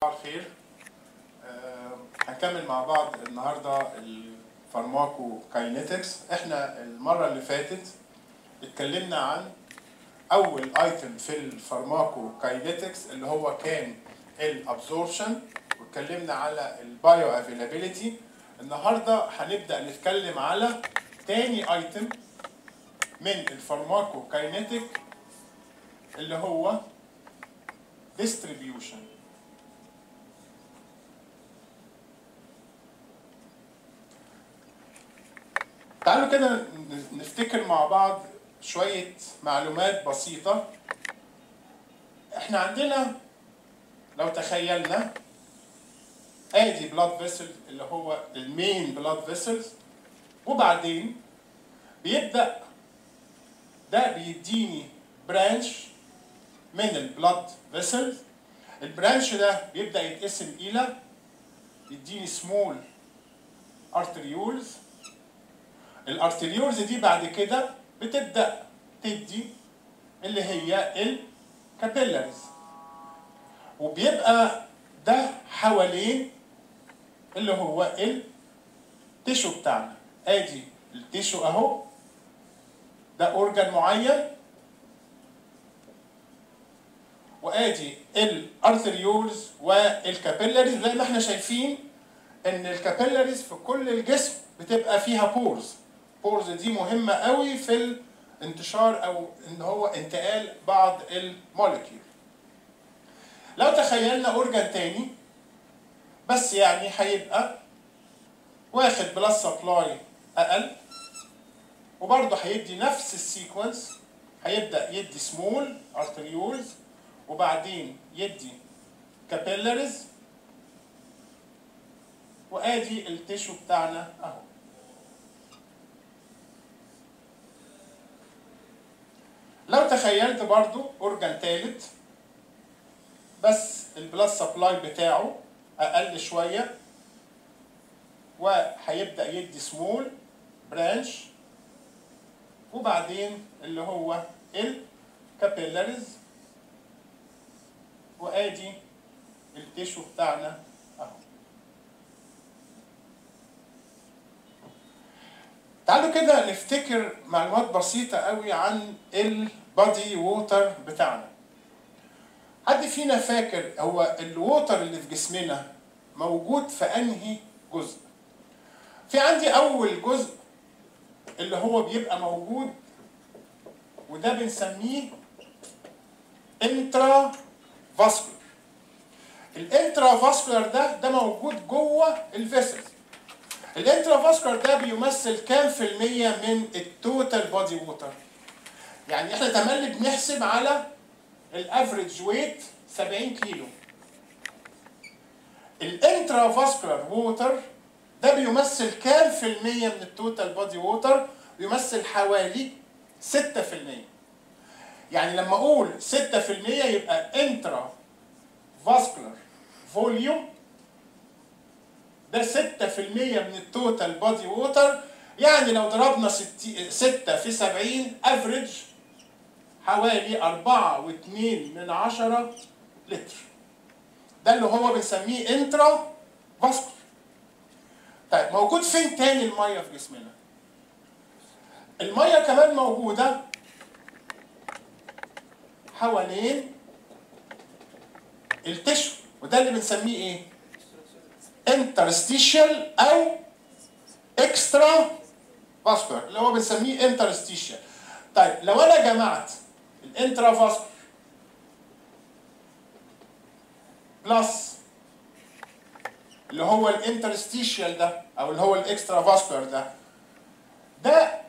الخير آه، هنكمل مع بعض النهارده الفارماكو كاينetics احنا المره اللي فاتت اتكلمنا عن اول ايتم في الفارماكو كاينetics اللي هو كان الابزوربشن واتكلمنا على البايو افيلابيليتي النهارده هنبدا نتكلم على تاني ايتم من الفارماكو كاينيتيك اللي هو distribution تعالوا كده نفتكر مع بعض شوية معلومات بسيطة احنا عندنا لو تخيلنا ادي بلاد فيسل اللي هو المين بلاد فيسلز وبعدين بيبدأ ده بيديني برانش من البلاد فيسلز البرانش ده بيبدأ يتقسم إلى يديني سمول ارتريولز الارتريولز دي بعد كده بتبدأ تدي اللي هي الكابيلاريز وبيبقى ده حوالين اللي هو التيشو بتاعنا ادي التيشو اهو ده اورجان معين وادي الارتريولز والكابيلاريز زي ما احنا شايفين ان الكابيلاريز في كل الجسم بتبقى فيها بورز بورز دي مهمه قوي في الانتشار او ان هو انتقال بعض الموليكيول لو تخيلنا اورجان تاني بس يعني هيبقى واخد بلاد سبلاي اقل وبرضه هيدي نفس السيكونس هيبدا يدي سمول ارتريولز وبعدين يدي كابيلاريز وادي التيشو بتاعنا اهو لو تخيلت برضو اورجان تالت بس البلاد سبلاي بتاعه اقل شويه وهيبدا يدي سمول برانش وبعدين اللي هو الكابيلاريز وادي التيشو بتاعنا اهو تعالوا كده نفتكر معلومات بسيطة قوي عن البادي ووتر بتاعنا حد فينا فاكر هو الووتر اللي في جسمنا موجود في انهي جزء في عندي اول جزء اللي هو بيبقى موجود وده بنسميه انترا فاسكولار الانترا فاسكولار ده ده موجود جوه الفيسلز الانترا فاسكولار ده بيمثل كام في المية من التوتال بادي ووتر يعني احنا تملي بنحسب على الافريج ويت 70 كيلو الانترا فاسكولار ووتر ده بيمثل كام في المية من التوتال بادي ووتر بيمثل حوالي 6% يعني لما اقول 6% يبقى انترا فاسكولار فوليوم ده 6% من التوتال بادي ووتر يعني لو ضربنا 6 في 70 افريج حوالي 4.2 من عشرة لتر ده اللي هو بنسميه انترا فاسكولار طيب موجود فين تاني الميه في جسمنا؟ الميه كمان موجوده حوالين التشو وده اللي بنسميه ايه؟ انترستيشال او اكسترا فاسكولار اللي هو بنسميه انترستيشال طيب لو انا جمعت الانترا فاسكولار بلس اللي هو الانترستيشال ده او اللي هو الاكسترا فاسكولار ده ده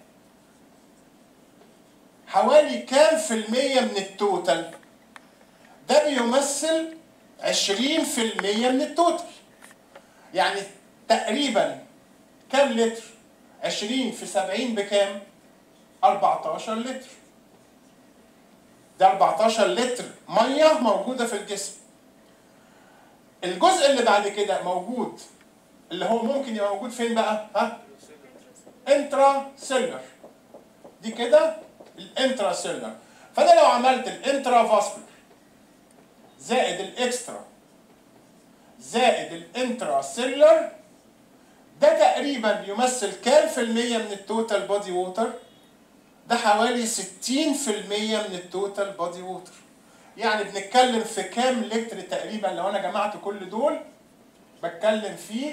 حوالي كام في المية من التوتال ده بيمثل 20% من التوتال يعني تقريبا كام لتر 20 في 70 بكام 14 لتر ده 14 لتر ميه موجوده في الجسم الجزء اللي بعد كده موجود اللي هو ممكن يبقى موجود فين بقى ها انترا سيلر دي كده الانترا سيلر فانا لو عملت الانترا فاسكولار زائد الاكسترا زائد الانترا سيلر ده تقريبا بيمثل كام في المية من التوتال بودي ووتر؟ ده حوالي 60% من التوتال بودي ووتر. يعني بنتكلم في كام لتر تقريبا لو انا جمعت كل دول بتكلم في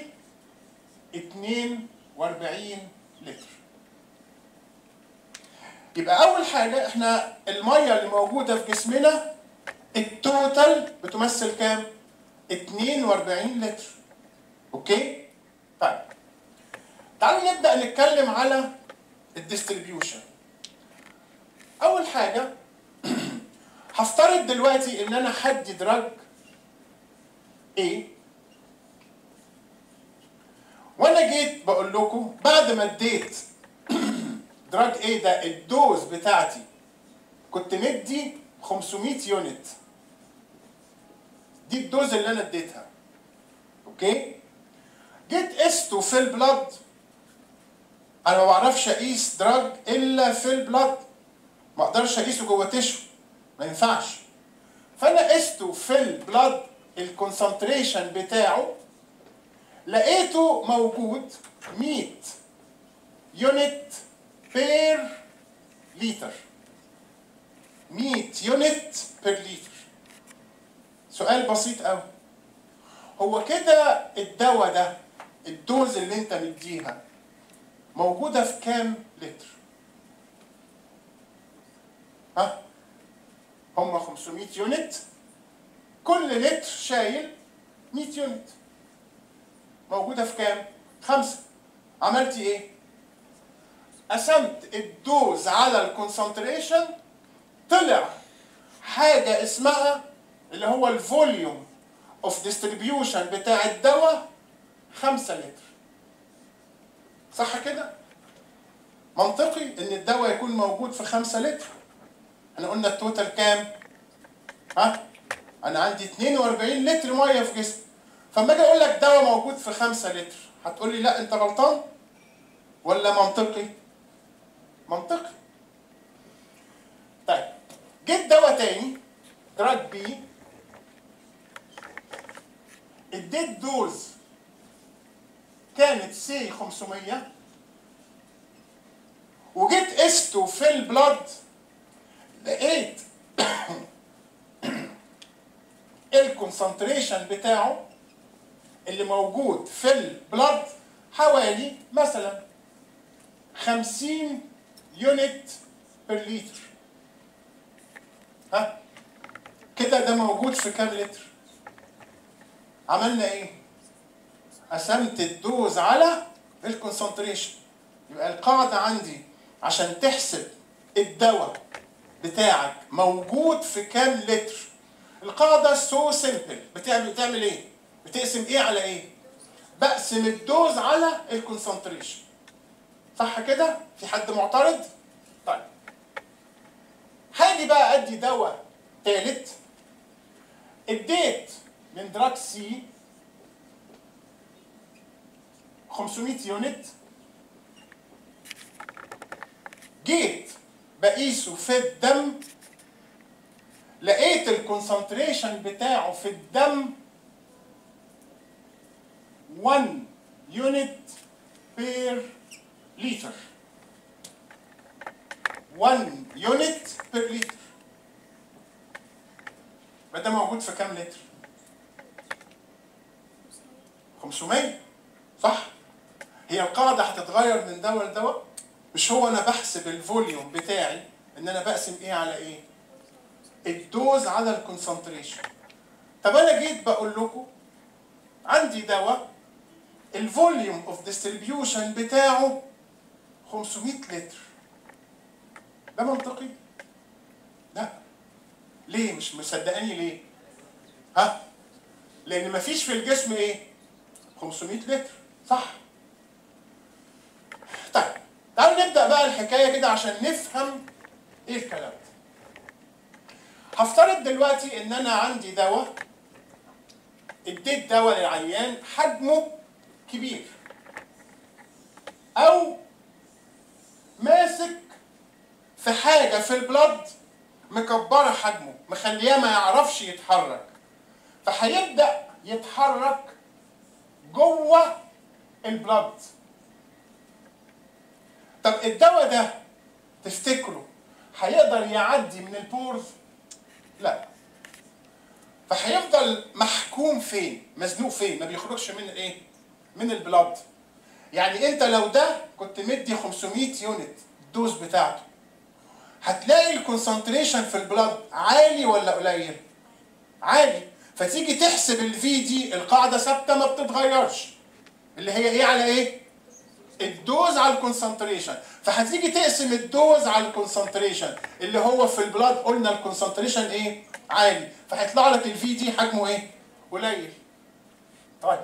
42 لتر. يبقى أول حاجة احنا المية اللي موجودة في جسمنا التوتال بتمثل كام؟ 42 لتر. اوكي؟ طيب تعالوا نبدا نتكلم على الديستريبيوشن اول حاجه هفترض دلوقتي ان انا حدي دراج A وانا جيت بقول لكم بعد ما اديت دراج A ده الدوز بتاعتي كنت مدي 500 يونت دي الدوز اللي انا اديتها اوكي جيت قسته في البلد انا ما بعرفش اقيس دراج الا في البلد ما اقدرش اقيسه جوه تشو ما ينفعش فانا قسته في البلد الكونسنتريشن بتاعه لقيته موجود 100 يونت بير لتر 100 يونت بير لتر سؤال بسيط قوي هو كده الدواء ده الدوز اللي انت مديها موجوده في كام لتر؟ ها؟ هم 500 يونت كل لتر شايل 100 يونت موجوده في كام؟ خمسه عملتي ايه؟ قسمت الدوز على الكونسنتريشن طلع حاجه اسمها اللي هو الفوليوم اوف ديستريبيوشن بتاع الدواء 5 لتر صح كده؟ منطقي ان الدواء يكون موجود في 5 لتر احنا قلنا التوتال كام؟ ها؟ انا عندي 42 لتر ميه في جسمي فلما اجي اقول لك دواء موجود في 5 لتر هتقول لي لا انت غلطان ولا منطقي؟ منطقي طيب جيت دواء تاني دراج بي اديت دوز كانت سي 500 وجيت قسته في البلد لقيت الكونسنتريشن بتاعه اللي موجود في البلد حوالي مثلا 50 يونت بير لتر ها كده ده موجود في كام لتر عملنا ايه قسمت الدوز على الكونسنتريشن يبقى القاعده عندي عشان تحسب الدواء بتاعك موجود في كام لتر القاعده سو سيمبل بتعمل بتعمل ايه بتقسم ايه على ايه بقسم الدوز على الكونسنتريشن صح كده في حد معترض طيب هاجي بقى ادي دواء ثالث اديت من دراج سي 500 يونت جيت بقيسه في الدم لقيت الكونسنتريشن بتاعه في الدم 1 يونت بير لتر 1 يونت بير لتر ده موجود في كام لتر؟ 500 صح؟ هي القاعدة هتتغير من دواء لدواء؟ مش هو أنا بحسب الفوليوم بتاعي إن أنا بقسم إيه على إيه؟ الدوز على الكونسنتريشن. طب أنا جيت بقول لكم عندي دواء الفوليوم اوف ديستريبيوشن بتاعه 500 لتر. ده منطقي؟ لا. ليه؟ مش مصدقاني ليه؟ ها؟ لأن مفيش في الجسم إيه؟ 500 لتر صح طيب تعالوا نبدا بقى الحكايه كده عشان نفهم ايه الكلام ده هفترض دلوقتي ان انا عندي دواء اديت دواء للعيان حجمه كبير او ماسك في حاجه في البلد مكبره حجمه مخلياه ما يعرفش يتحرك فهيبدا يتحرك جوه البلد طب الدواء ده تفتكروا هيقدر يعدي من البورز لا فهيفضل محكوم فين مزنوق فين ما بيخرجش من ايه من البلد يعني انت لو ده كنت مدي 500 يونت الدوز بتاعته هتلاقي الكونسنتريشن في البلد عالي ولا قليل عالي فتيجي تحسب الفي دي القاعده ثابته ما بتتغيرش اللي هي ايه على ايه الدوز على الكونسنتريشن فهتيجي تقسم الدوز على الكونسنتريشن اللي هو في البلاد قلنا الكونسنتريشن ايه عالي فهيطلع لك الفي دي حجمه ايه قليل طيب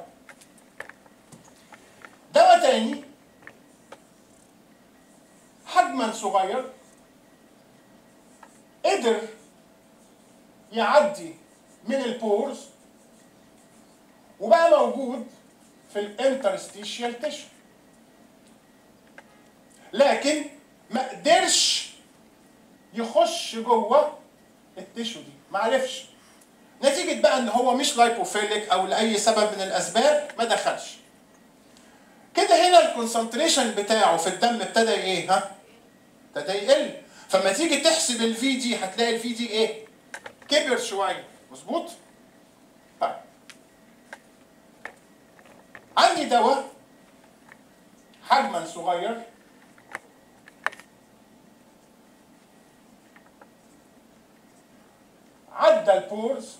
دواء تاني حجما صغير قدر يعدي من البورز وبقى موجود في الانترستيشيال تيشو لكن ما قدرش يخش جوه التيشو دي ما عرفش نتيجة بقى ان هو مش لايبوفيليك او لاي سبب من الاسباب ما دخلش كده هنا الكونسنتريشن بتاعه في الدم ابتدى ايه ها ابتدى يقل فما تيجي تحسب الفي دي هتلاقي الفي دي ايه كبر شويه مظبوط طيب عندي دواء حجما صغير عدى البورز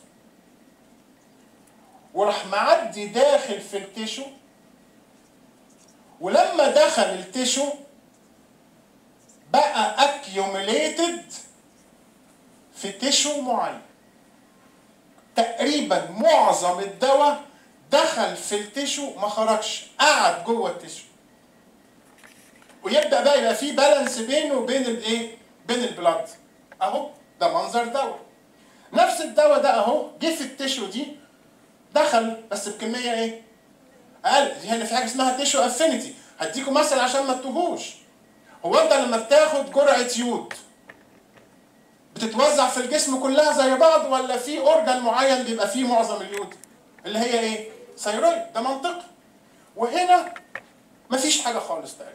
وراح معدي داخل في التيشو ولما دخل التيشو بقى اكيوميليتد في تيشو معين تقريبا معظم الدواء دخل في التيشو ما خرجش قعد جوه التيشو ويبدا بقى يبقى في بالانس بينه وبين الايه بين البلاد اهو ده منظر دواء نفس الدواء ده اهو جه في التيشو دي دخل بس بكميه ايه اقل هنا في حاجه اسمها تيشو افينيتي هديكم مثل عشان ما تتوهوش هو انت لما بتاخد جرعه يود بتتوزع في الجسم كلها زي بعض ولا في اورجان معين بيبقى فيه معظم اليود اللي هي ايه ثيرويد ده منطقي وهنا مفيش حاجه خالص تقريبا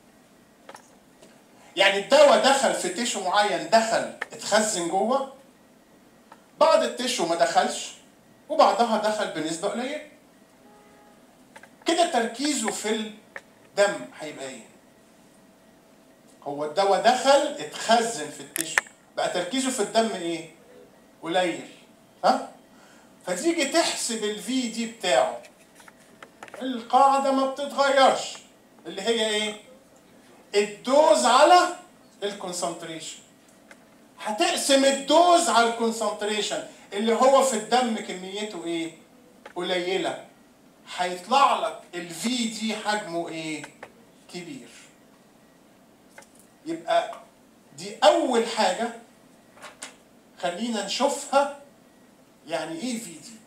يعني الدواء دخل في تيشو معين دخل اتخزن جوه بعض التيشو ما دخلش وبعضها دخل بنسبه قليله كده تركيزه في الدم هيبقى ايه هو الدواء دخل اتخزن في التيشو بقى تركيزه في الدم ايه قليل ها فتيجي تحسب الفي دي بتاعه القاعدة ما بتتغيرش اللي هي ايه الدوز على الكونسنتريشن هتقسم الدوز على الكونسنتريشن اللي هو في الدم كميته ايه قليلة هيطلع لك الفي دي حجمه ايه كبير يبقى دي اول حاجة خلينا نشوفها يعني ايه في دي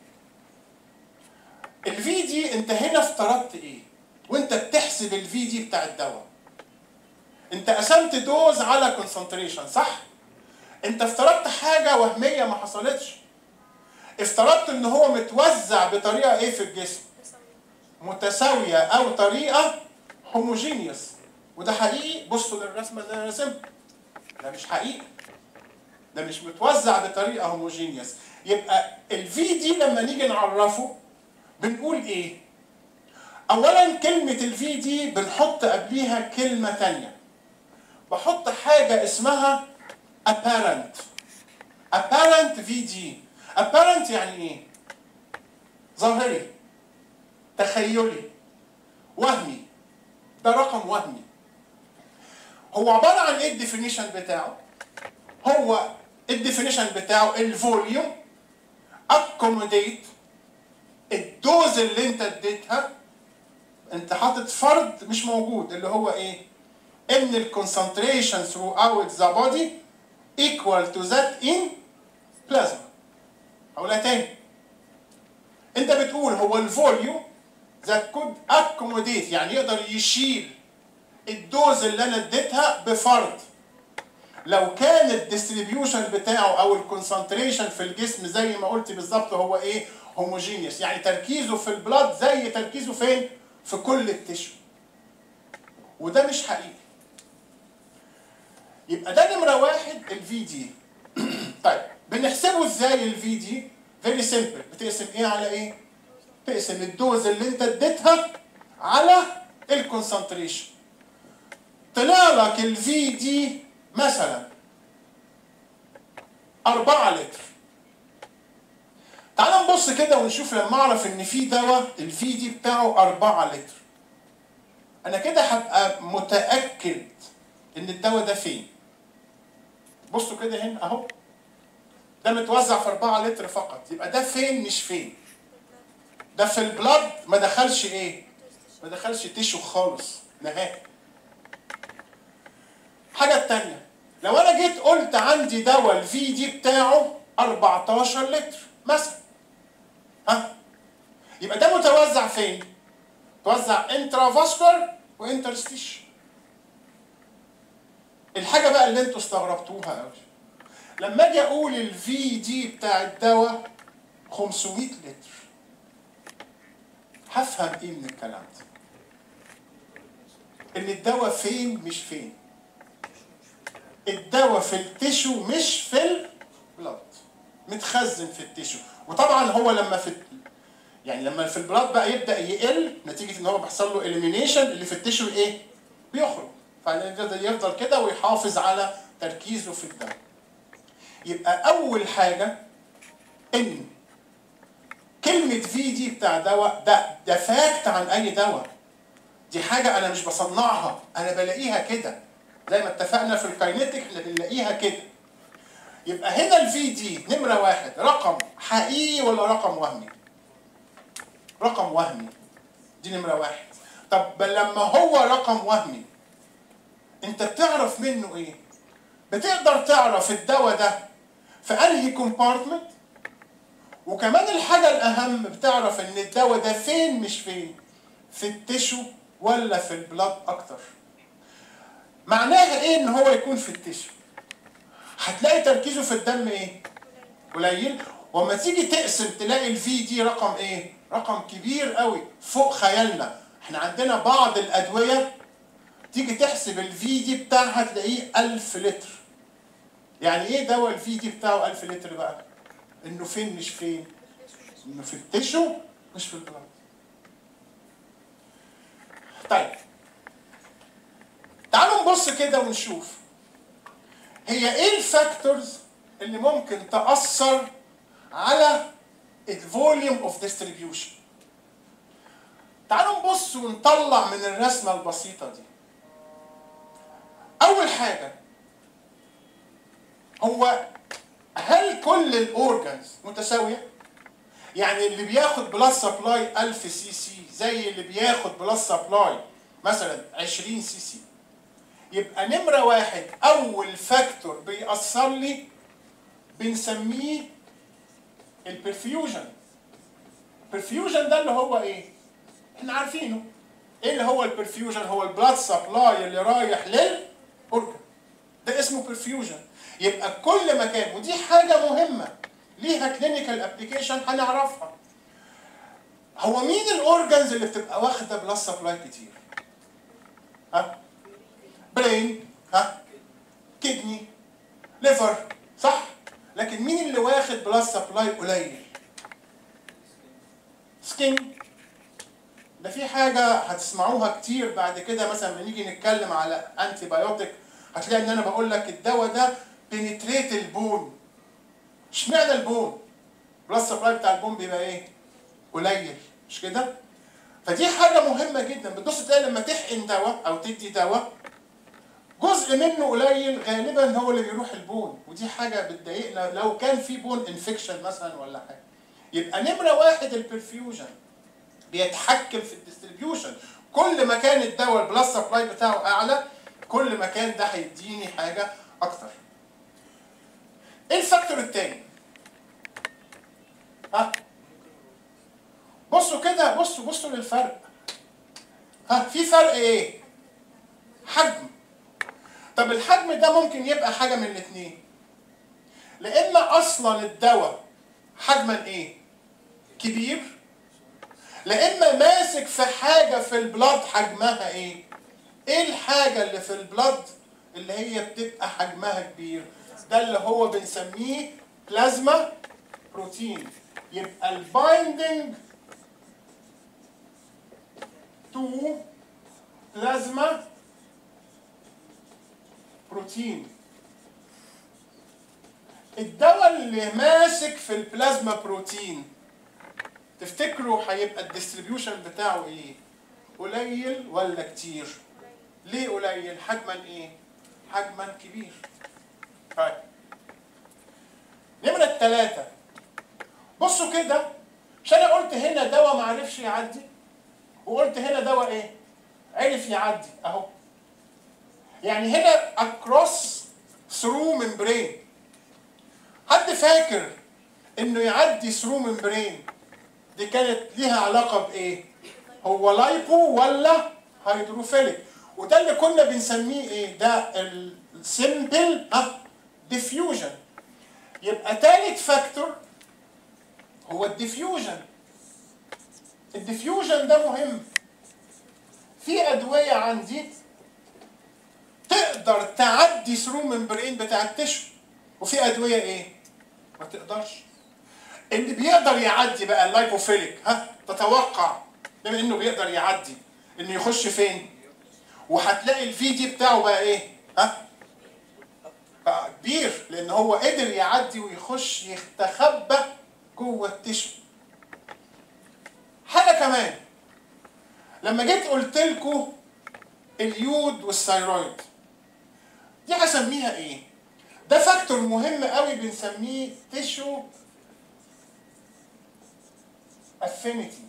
الفي دي انت هنا افترضت ايه وانت بتحسب الفي دي بتاع الدواء انت قسمت دوز على كونسنتريشن صح انت افترضت حاجه وهميه ما حصلتش افترضت ان هو متوزع بطريقه ايه في الجسم متساويه او طريقه هوموجينيوس وده حقيقي بصوا للرسمه اللي انا رسمها ده مش حقيقي ده مش متوزع بطريقه هوموجينيوس يبقى الفي دي لما نيجي نعرفه بنقول ايه اولا كلمه الفي دي بنحط قبليها كلمه تانية بحط حاجه اسمها apparent apparent في دي apparent يعني ايه ظاهري تخيلي وهمي ده رقم وهمي هو عباره عن ايه الديفينيشن بتاعه هو الديفينيشن بتاعه الفوليوم اكوموديت الدوز اللي انت اديتها انت حاطط فرض مش موجود اللي هو ايه ان الكونسنتريشن throughout the body equal to that in plasma هقولها تاني انت بتقول هو الفوليوم that could accommodate يعني يقدر يشيل الدوز اللي انا اديتها بفرض لو كان الديستريبيوشن بتاعه او الكونسنتريشن في الجسم زي ما قلت بالظبط هو ايه هوموجينيوس يعني تركيزه في البلاد زي تركيزه فين في كل التشو وده مش حقيقي يبقى ده نمره واحد الفي دي طيب بنحسبه ازاي الفي دي فيري سيمبل بتقسم ايه على ايه تقسم الدوز اللي انت اديتها على الكونسنتريشن طلع لك الفي دي مثلا 4 لتر تعال نبص كده ونشوف لما اعرف ان في دواء الفي دي بتاعه 4 لتر انا كده هبقى متاكد ان الدواء ده فين بصوا كده هنا اهو ده متوزع في 4 لتر فقط يبقى ده فين مش فين ده في البلد ما دخلش ايه ما دخلش تيشو خالص نهائي حاجه التانية لو انا جيت قلت عندي دواء الفي دي بتاعه 14 لتر مثلا ها يبقى ده متوزع فين توزع انترافاسكولار وانترستيش الحاجه بقى اللي انتوا استغربتوها قوي لما اجي اقول الفي دي بتاع الدواء 500 لتر هفهم ايه من الكلام ده ان الدواء فين مش فين الدواء في التشو مش في البلاد متخزن في التشو وطبعا هو لما في يعني لما في البلاد بقى يبدا يقل نتيجه ان هو بيحصل له اليمينيشن اللي في التشو ايه بيخرج فيفضل يفضل كده ويحافظ على تركيزه في الدم يبقى اول حاجه ان كلمه في دي بتاع دواء ده ده فاكت عن اي دواء دي حاجه انا مش بصنعها انا بلاقيها كده زي ما اتفقنا في الكاينيتيك احنا بنلاقيها كده يبقى هنا الفي دي نمره واحد رقم حقيقي ولا رقم وهمي؟ رقم وهمي دي نمره واحد طب لما هو رقم وهمي انت بتعرف منه ايه؟ بتقدر تعرف الدواء ده في انهي كومبارتمنت وكمان الحاجه الاهم بتعرف ان الدواء ده فين مش فين في التشو ولا في البلاد اكتر معناها ايه ان هو يكون في التشو هتلاقي تركيزه في الدم ايه قليل وما تيجي تقسم تلاقي الفي دي رقم ايه رقم كبير قوي فوق خيالنا احنا عندنا بعض الادويه تيجي تحسب الفي دي بتاعها تلاقيه 1000 لتر يعني ايه دواء الفي دي بتاعه 1000 لتر بقى انه فين مش فين انه في التشو مش في البلاد طيب تعالوا نبص كده ونشوف هي ايه الفاكتورز اللي ممكن تأثر على الفوليوم اوف ديستريبيوشن تعالوا نبص ونطلع من الرسمة البسيطة دي أول حاجة هو هل كل الأورجنز متساوية؟ يعني اللي بياخد بلاد سبلاي 1000 سي سي زي اللي بياخد بلاد سبلاي مثلا 20 سي سي يبقى نمرة واحد أول فاكتور بيأثر لي بنسميه البرفيوجن البرفيوجن ده اللي هو إيه؟ إحنا عارفينه إيه اللي هو البرفيوجن؟ هو البلاد سبلاي اللي رايح للأورجن ده اسمه برفيوجن يبقى كل مكان ودي حاجة مهمة ليها كلينيكال ابلكيشن هنعرفها هو مين الاورجنز اللي بتبقى واخده بلاد سبلاي كتير؟ ها؟ برين ها؟ كدني ليفر صح؟ لكن مين اللي واخد بلاد سبلاي قليل؟ سكين ده في حاجة هتسمعوها كتير بعد كده مثلا لما نيجي نتكلم على انتي بايوتيك هتلاقي ان انا بقول لك الدواء ده بنتريت البون اشمعنى البون؟ بلس سبلاي بتاع البون بيبقى ايه؟ قليل مش كده؟ فدي حاجة مهمة جدا بتبص تلاقي لما تحقن دواء أو تدي دواء جزء منه قليل غالبا هو اللي بيروح البون ودي حاجة بتضايقنا لو كان في بون انفكشن مثلا ولا حاجة يبقى نمرة واحد البرفيوجن بيتحكم في الديستريبيوشن كل ما كان الدواء البلس سبلاي بتاعه أعلى كل ما كان ده هيديني حاجة أكتر ايه الفاكتور التاني؟ ها؟ بصوا كده بصوا بصوا للفرق ها في فرق ايه؟ حجم طب الحجم ده ممكن يبقى حاجة من الاتنين لأن أصلا الدواء حجما ايه؟ كبير لا اما ماسك في حاجه في البلاد حجمها ايه ايه الحاجه اللي في البلاد اللي هي بتبقى حجمها كبير ده اللي هو بنسميه بلازما بروتين يبقى البايندنج تو بلازما بروتين الدواء اللي ماسك في البلازما بروتين تفتكروا هيبقى الديستريبيوشن بتاعه ايه قليل ولا كتير ليه قليل حجما ايه حجما كبير طيب نمرة الثلاثة بصوا كده مش انا قلت هنا دواء ما عرفش يعدي وقلت هنا دواء ايه عرف يعدي اهو يعني هنا across through membrane حد فاكر انه يعدي through membrane دي كانت ليها علاقة بايه هو لايبو ولا هيدروفيليك وده اللي كنا بنسميه ايه ده السيمبل ها ديفيوجن يبقى تالت فاكتور هو الديفيوجن الديفيوجن ده مهم في ادويه عندي تقدر تعدي ثرو ممبرين بتاع التشو وفي ادويه ايه ما تقدرش اللي بيقدر يعدي بقى اللايبوفيليك ها تتوقع بما انه بيقدر يعدي انه يخش فين وهتلاقي الفي دي بتاعه بقى ايه ها بقى كبير لان هو قدر يعدي ويخش يستخبى جوه التشو حاجه كمان لما جيت قلت لكم اليود والثيرويد دي هسميها ايه ده فاكتور مهم قوي بنسميه تيشو افينيتي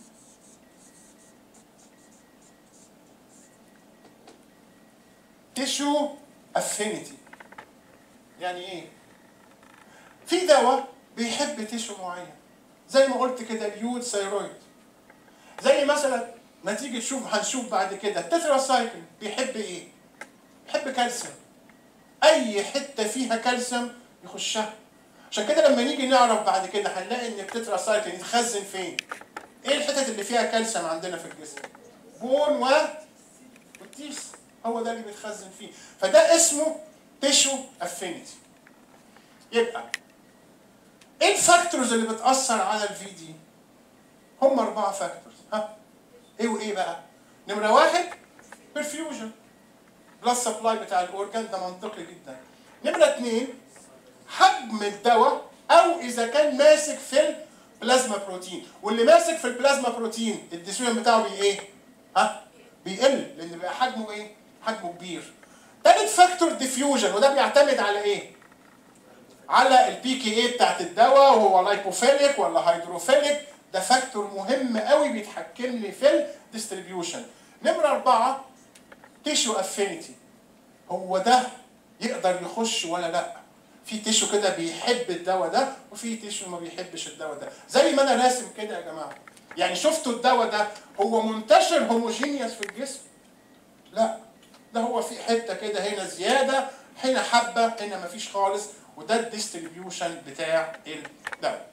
تيشو افينيتي يعني ايه في دواء بيحب تيشو معين زي ما قلت كده اليود ثيرويد زي مثلا ما تيجي تشوف هنشوف بعد كده التتراسايكل بيحب ايه بيحب كالسيوم اي حته فيها كالسيوم يخشها عشان كده لما نيجي نعرف بعد كده هنلاقي ان التتراسايكل يتخزن فين ايه الحتت اللي فيها كالسيوم عندنا في الجسم بون و والتيس هو ده اللي بيتخزن فيه فده اسمه تيشو افينيتي يبقى ايه الفاكتورز اللي بتاثر على الفي دي هم اربعه فاكتورز ها ايه وايه بقى نمره واحد برفيوجن بلس سبلاي بتاع الاورجان ده منطقي جدا نمره اثنين حجم الدواء او اذا كان ماسك في البلازما بروتين واللي ماسك في البلازما بروتين الديسيوم بتاعه بي ايه ها بيقل لان بقى حجمه ايه حجمه كبير تالت فاكتور ديفيوجن وده بيعتمد على ايه على البي كي اي بتاعت الدواء وهو لايبوفيليك ولا هيدروفيليك ده فاكتور مهم قوي بيتحكم لي في الديستريبيوشن نمرة أربعة تيشو افينيتي هو ده يقدر يخش ولا لا في تيشو كده بيحب الدواء ده وفي تيشو ما بيحبش الدواء ده زي ما انا راسم كده يا جماعه يعني شفتوا الدواء ده هو منتشر هوموجينيوس في الجسم لا ده هو في حته كده هنا زياده هنا حبه هنا مفيش خالص وده الديستريبيوشن بتاع الدواء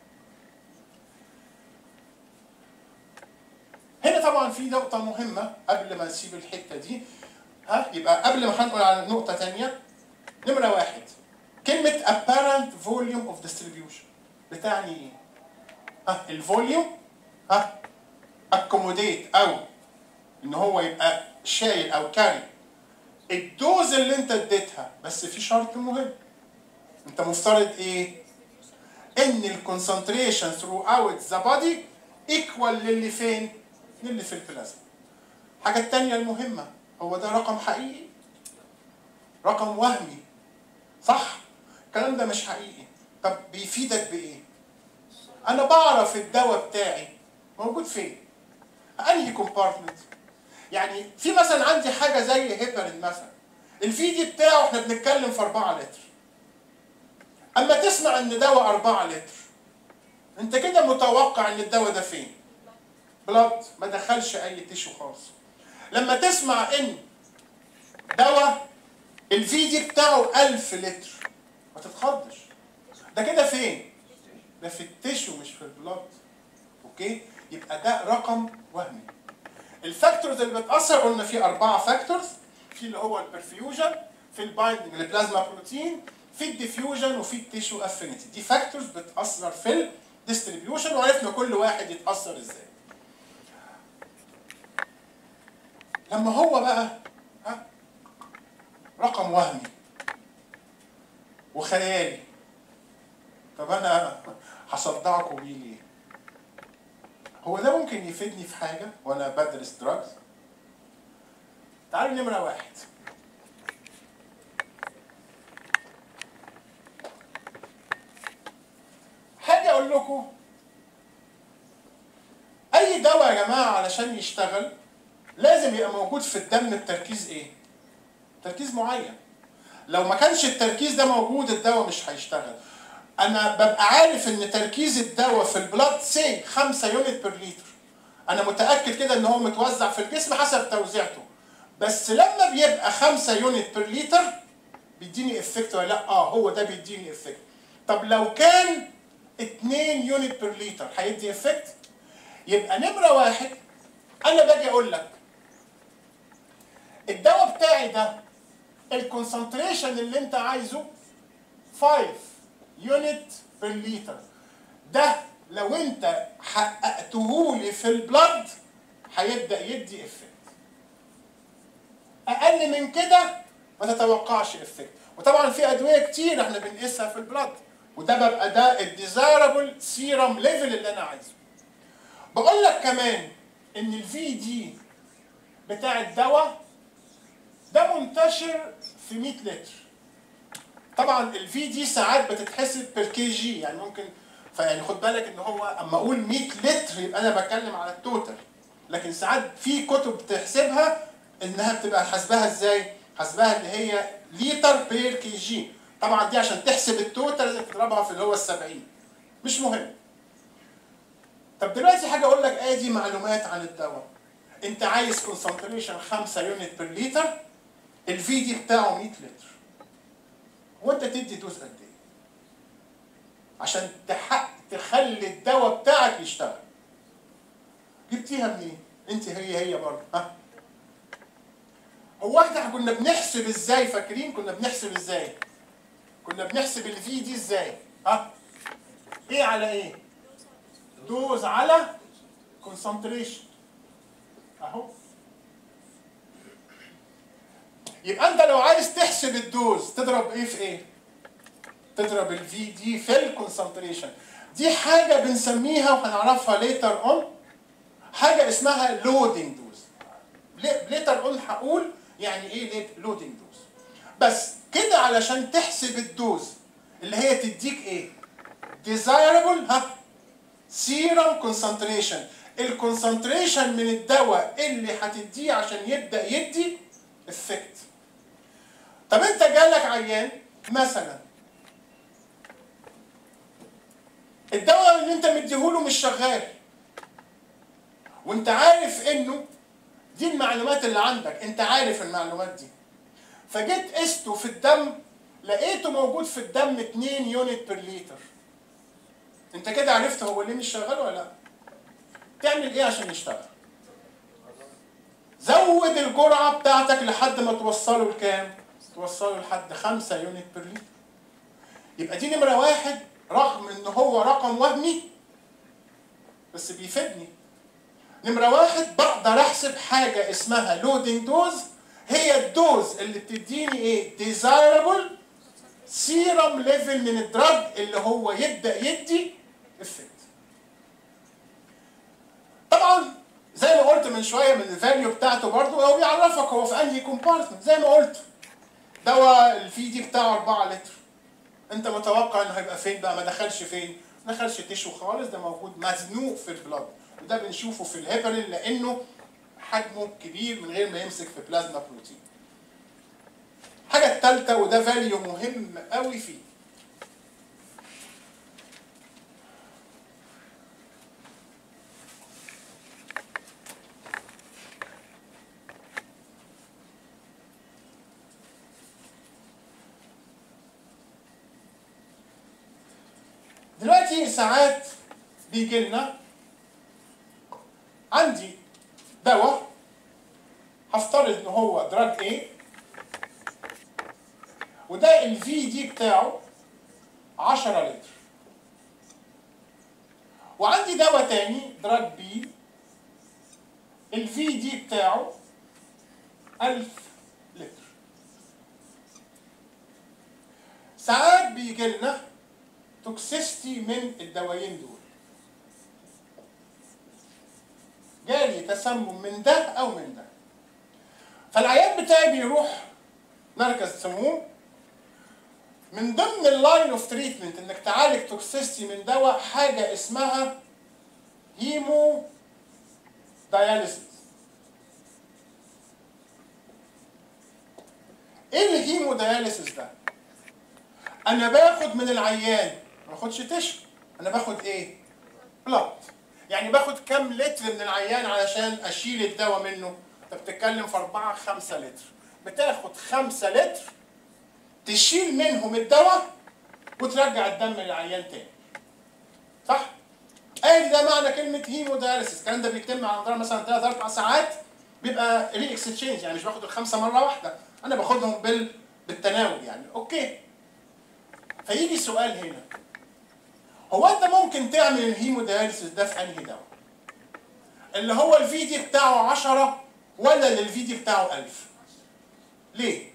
هنا طبعا في نقطة مهمة قبل ما نسيب الحتة دي ها يبقى قبل ما هنقول على نقطة تانية نمرة واحد كلمة apparent volume of distribution بتعني ايه؟ ها الفوليوم ها accommodate او ان هو يبقى شايل او كاري الدوز اللي انت اديتها بس في شرط مهم انت مفترض ايه؟ ان الكونسنتريشن ثرو اوت ذا بودي ايكوال للي فين؟ للي في البلازما. الحاجة التانية المهمة هو ده رقم حقيقي؟ رقم وهمي صح؟ الكلام ده مش حقيقي. طب بيفيدك بإيه؟ أنا بعرف الدواء بتاعي موجود فين؟ أنهي كومبارتمنت؟ يعني في مثلا عندي حاجة زي هيبرين مثلا الفي دي بتاعه احنا بنتكلم في 4 لتر اما تسمع ان دواء 4 لتر انت كده متوقع ان الدواء ده فين بلاد ما دخلش اي تيشو خالص لما تسمع ان دواء الفي دي بتاعه 1000 لتر ما تتخضش ده كده فين ده في التيشو مش في البلاد اوكي يبقى ده رقم وهمي الفاكتورز اللي بتاثر قلنا في اربعه فاكتورز في اللي هو البرفيوجن في البايندنج للبلازما بروتين في الديفيوجن وفي التيشو افينيتي دي فاكتورز بتاثر في الديستريبيوشن وعرفنا كل واحد يتاثر ازاي لما هو بقى ها رقم وهمي وخيالي طب انا هصدعكم بيه ليه؟ هو ده ممكن يفيدني في حاجه وانا بدرس دراجز؟ تعالوا نمره واحد حاجه اقول لكم اي دواء يا جماعه علشان يشتغل لازم يبقى موجود في الدم بتركيز ايه؟ تركيز معين لو ما كانش التركيز ده موجود الدواء مش هيشتغل انا ببقى عارف ان تركيز الدواء في البلاد سي 5 يونت بير لتر انا متاكد كده ان هو متوزع في الجسم حسب توزيعته بس لما بيبقى 5 يونت بير لتر بيديني افكت ولا لا اه هو ده بيديني افكت طب لو كان 2 يونت بير لتر هيدي افكت يبقى نمره واحد انا باجي اقول لك الدواء بتاعي ده الكونسنتريشن اللي انت عايزه 5 يونت بير لتر ده لو انت حققته لي في البلد هيبدا يدي افكت اقل من كده ما تتوقعش افكت وطبعا في ادويه كتير احنا بنقيسها في البلد وده ببقى ده الديزايربل سيرم ليفل اللي انا عايزه بقول لك كمان ان الفي دي بتاع الدواء ده منتشر في 100 لتر طبعا الفي دي ساعات بتتحسب بير كي جي يعني ممكن فيعني خد بالك ان هو اما اقول 100 لتر يبقى انا بتكلم على التوتال لكن ساعات في كتب بتحسبها انها بتبقى حاسباها ازاي؟ حاسباها اللي هي لتر بير كي جي طبعا دي عشان تحسب التوتال لازم تضربها في اللي هو ال 70 مش مهم طب دلوقتي حاجه اقول لك ادي معلومات عن الدواء انت عايز كونسنتريشن 5 يونت بير لتر الفي دي بتاعه 100 لتر وانت تدي دوز قد ايه عشان تحقق تخلي الدواء بتاعك يشتغل جبتيها منين انت هي هي برضه ها هو احنا كنا بنحسب ازاي فاكرين كنا بنحسب ازاي كنا بنحسب الفي دي ازاي ها ايه على ايه دوز على كونسنتريشن اهو يبقى انت لو عايز تحسب الدوز تضرب ايه في ايه تضرب الفي دي في الكونسنتريشن دي حاجه بنسميها وهنعرفها ليتر اون حاجه اسمها لودنج دوز ليتر اون هقول يعني ايه لودنج دوز بس كده علشان تحسب الدوز اللي هي تديك ايه desirable ها سيرم كونسنتريشن الكونسنتريشن من الدواء اللي هتديه عشان يبدا يدي افكت طب انت جالك عيان مثلا الدواء اللي انت مديهوله مش شغال وانت عارف انه دي المعلومات اللي عندك انت عارف المعلومات دي فجيت قسته في الدم لقيته موجود في الدم 2 يونت بير لتر انت كده عرفت هو ليه مش شغال ولا لا تعمل ايه عشان يشتغل زود الجرعه بتاعتك لحد ما توصله لكام توصله لحد 5 يونت بير لتر يبقى دي نمره واحد رغم ان هو رقم وهمي بس بيفيدني نمرة واحد بقدر احسب حاجة اسمها لودنج دوز هي الدوز اللي بتديني ايه desirable سيرم ليفل من الدراج اللي هو يبدأ يدي افكت طبعا زي ما قلت من شوية من الفاليو بتاعته برضه هو بيعرفك هو في انهي كومبارتمنت زي ما قلت دواء الفي دي بتاعه 4 لتر انت متوقع انه هيبقى فين بقى ما دخلش فين ما دخلش تيشو خالص ده موجود مزنوق في البلاد وده بنشوفه في الهيبرين لانه حجمه كبير من غير ما يمسك في بلازما بروتين الحاجه الثالثه وده فاليو مهم قوي فيه دلوقتي ساعات بيجي لنا دواء هفترض ان هو دراج A وده الفي دي بتاعه 10 لتر وعندي دواء تاني دراج بي الفي دي بتاعه 1000 لتر ساعات بيجي لنا توكسيستي من الدوايين دول جالي تسمم من ده او من ده فالعيان بتاعي بيروح مركز سموم من ضمن اللاين اوف تريتمنت انك تعالج توكسيستي من دواء حاجه اسمها هيمو داياليسيس ايه الهيمو داياليسيس ده؟ انا باخد من العيان ما باخدش تشو انا باخد ايه؟ بلاد يعني باخد كام لتر من العيان علشان اشيل الدواء منه انت بتتكلم في 4 5 لتر بتاخد 5 لتر تشيل منهم الدواء وترجع الدم للعيان تاني صح؟ ادي ده معنى كلمه هيمو داياليسيس الكلام ده بيتم على مدار مثلا 3 4 ساعات بيبقى ري اكستشينج يعني مش باخد الخمسه مره واحده انا باخدهم بال بالتناول يعني اوكي فيجي سؤال هنا هو انت ممكن تعمل الهيمو داياليسيس ده في انهي دواء؟ اللي هو الفي دي بتاعه 10 ولا اللي الفي دي بتاعه 1000 ليه؟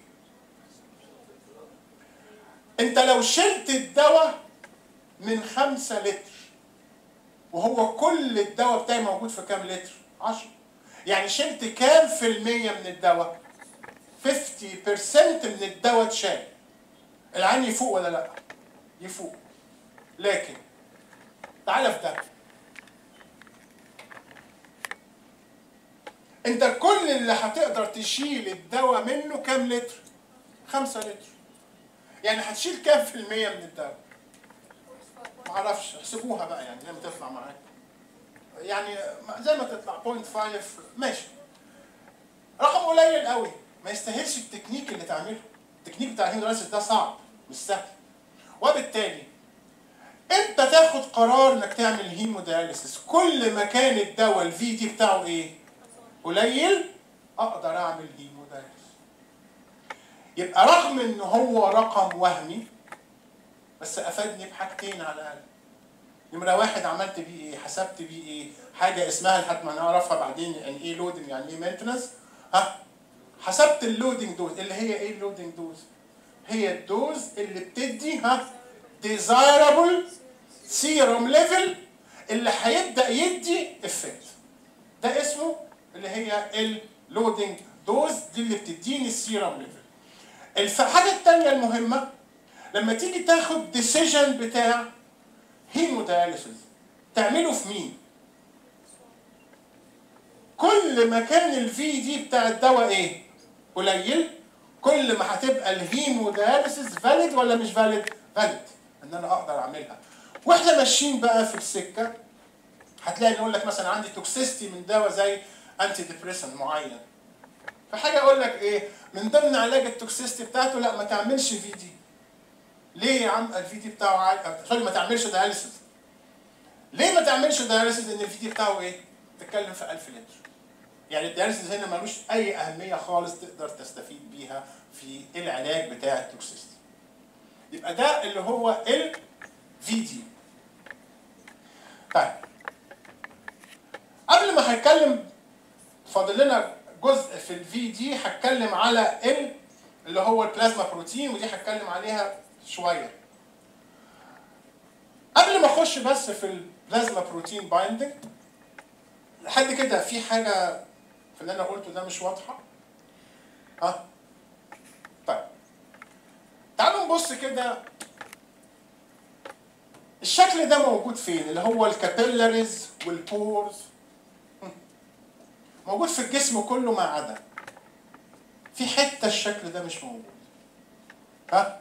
انت لو شلت الدواء من 5 لتر وهو كل الدواء بتاعي موجود في كام لتر؟ 10 يعني شلت كام في المية من الدواء؟ 50% من الدواء اتشال العين يفوق ولا لا؟ يفوق لكن تعالى في ده انت كل اللي هتقدر تشيل الدواء منه كام لتر؟ خمسة لتر يعني هتشيل كام في المية من الدواء؟ معرفش احسبوها بقى يعني زي ما تطلع معاك يعني زي ما تطلع 0.5 ماشي رقم قليل قوي ما يستاهلش التكنيك اللي تعمله التكنيك بتاع الهيمودايليسيس ده صعب مش سهل وبالتالي انت تاخد قرار انك تعمل هيموداياليسيس كل ما كان الدواء الفي دي بتاعه ايه قليل اقدر اعمل هيموداياليسيس يبقى رغم ان هو رقم وهمي بس افادني بحاجتين على الاقل نمرة واحد عملت بيه ايه؟ حسبت بيه ايه؟ حاجة اسمها لحد ما نعرفها بعدين يعني ايه لودنج يعني ايه مينتنس ها؟ حسبت اللودنج دوز اللي هي ايه اللودنج دوز؟ هي الدوز اللي بتدي ها desirable serum level اللي هيبدا يدي افكت ده اسمه اللي هي اللودنج دوز دي اللي بتديني السيرم ليفل الحاجه الثانيه المهمه لما تيجي تاخد ديسيجن بتاع هيموداياليسيس تعمله في مين؟ كل ما كان الفي دي بتاع الدواء ايه؟ قليل كل ما هتبقى الهيموداياليسيس فاليد ولا مش فاليد؟ فاليد ان انا اقدر اعملها واحنا ماشيين بقى في السكه هتلاقي نقول لك مثلا عندي توكسيستي من دواء زي انتي ديبريسنت معين فحاجه اقول لك ايه من ضمن علاج التوكسيستي بتاعته لا ما تعملش في دي ليه يا عم الفي دي بتاعه عالي سوري ما تعملش داياليسيس ليه ما تعملش داياليسيس ان الفي دي بتاعه ايه تتكلم في 1000 لتر يعني الدياليسيس هنا ملوش اي اهميه خالص تقدر تستفيد بيها في العلاج بتاع التوكسيستي يبقى ده اللي هو ال في دي طيب قبل ما هتكلم فاضل لنا جزء في الفي دي هتكلم على ال اللي هو البلازما بروتين ودي هتكلم عليها شويه قبل ما اخش بس في البلازما بروتين بايندنج لحد كده في حاجه في اللي انا قلته ده مش واضحه ها طيب تعالوا نبص كده الشكل ده موجود فين اللي هو الكابيلاريز والبورز موجود في الجسم كله ما عدا في حته الشكل ده مش موجود ها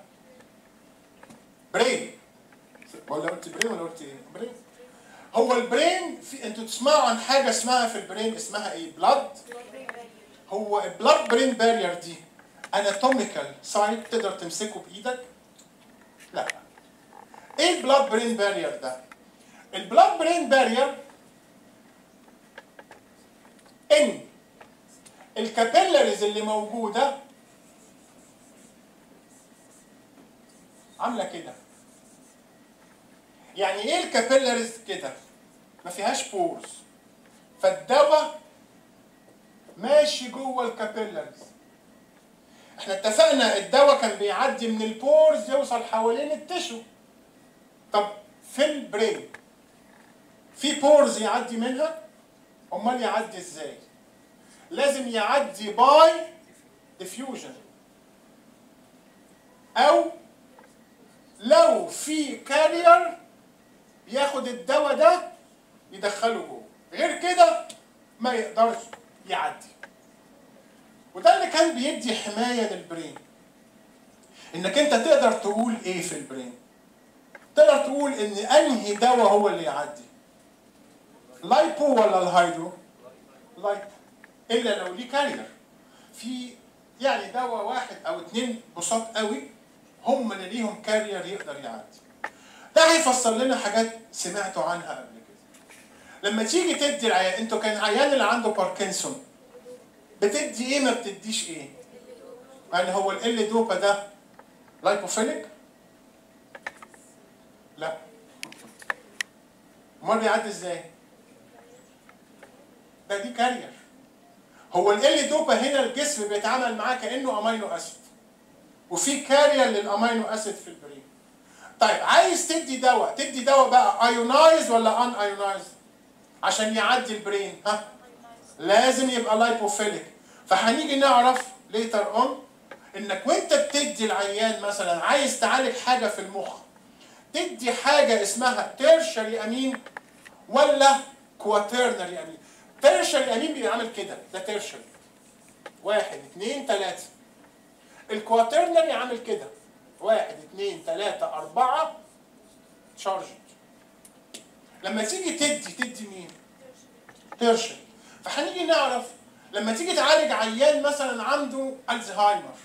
برين ولا قلت برين ولا قلت ايه برين هو البرين في انتوا تسمعوا عن حاجه اسمها في البرين اسمها ايه بلاد هو البلاد برين بارير دي اناتوميكال سايت تقدر تمسكه بايدك لا ايه البلاد برين بارير ده البلاد برين بارير ان الكابيلاريز اللي موجوده عامله كده يعني ايه الكابيلاريز كده ما فيهاش بورز فالدواء ماشي جوه الكابيلاريز احنا اتفقنا الدواء كان بيعدي من البورز يوصل حوالين التشو طب في البرين في بورز يعدي منها امال يعدي ازاي لازم يعدي باي ديفيوجن او لو في كارير ياخد الدواء ده يدخله جوه غير كده ما يقدرش يعدي وده اللي كان بيدي حمايه للبرين انك انت تقدر تقول ايه في البرين تقدر تقول ان انهي دواء هو اللي يعدي لايبو ولا الهيدرو لايبو الا لو ليه كارير في يعني دواء واحد او اتنين بساط قوي هم اللي ليهم كارير يقدر يعدي ده هيفسر لنا حاجات سمعتوا عنها قبل كده لما تيجي تدي العيان انتوا كان عيان اللي عنده باركنسون بتدي ايه ما بتديش ايه يعني هو ال دوبا ده لايبوفيليك لا امال بيعدي ازاي ده دي كارير هو ال دوبا هنا الجسم بيتعامل معاه كانه امينو اسيد وفي كارير للامينو اسيد في البرين طيب عايز تدي دواء تدي دواء بقى ايونايز ولا ان ايونايز عشان يعدي البرين ها لازم يبقى لايبوفيليك فهنيجي نعرف ليتر اون انك وانت بتدي العيان مثلا عايز تعالج حاجه في المخ تدي حاجه اسمها تيرشري امين ولا كواترنري امين تيرشري امين بيعمل كده ده تيرشري واحد اثنين ثلاثة الكواترنري عامل كده واحد اثنين ثلاثة أربعة شارجد لما تيجي تدي تدي مين؟ تيرشري فهنيجي نعرف لما تيجي تعالج عيان مثلا عنده الزهايمر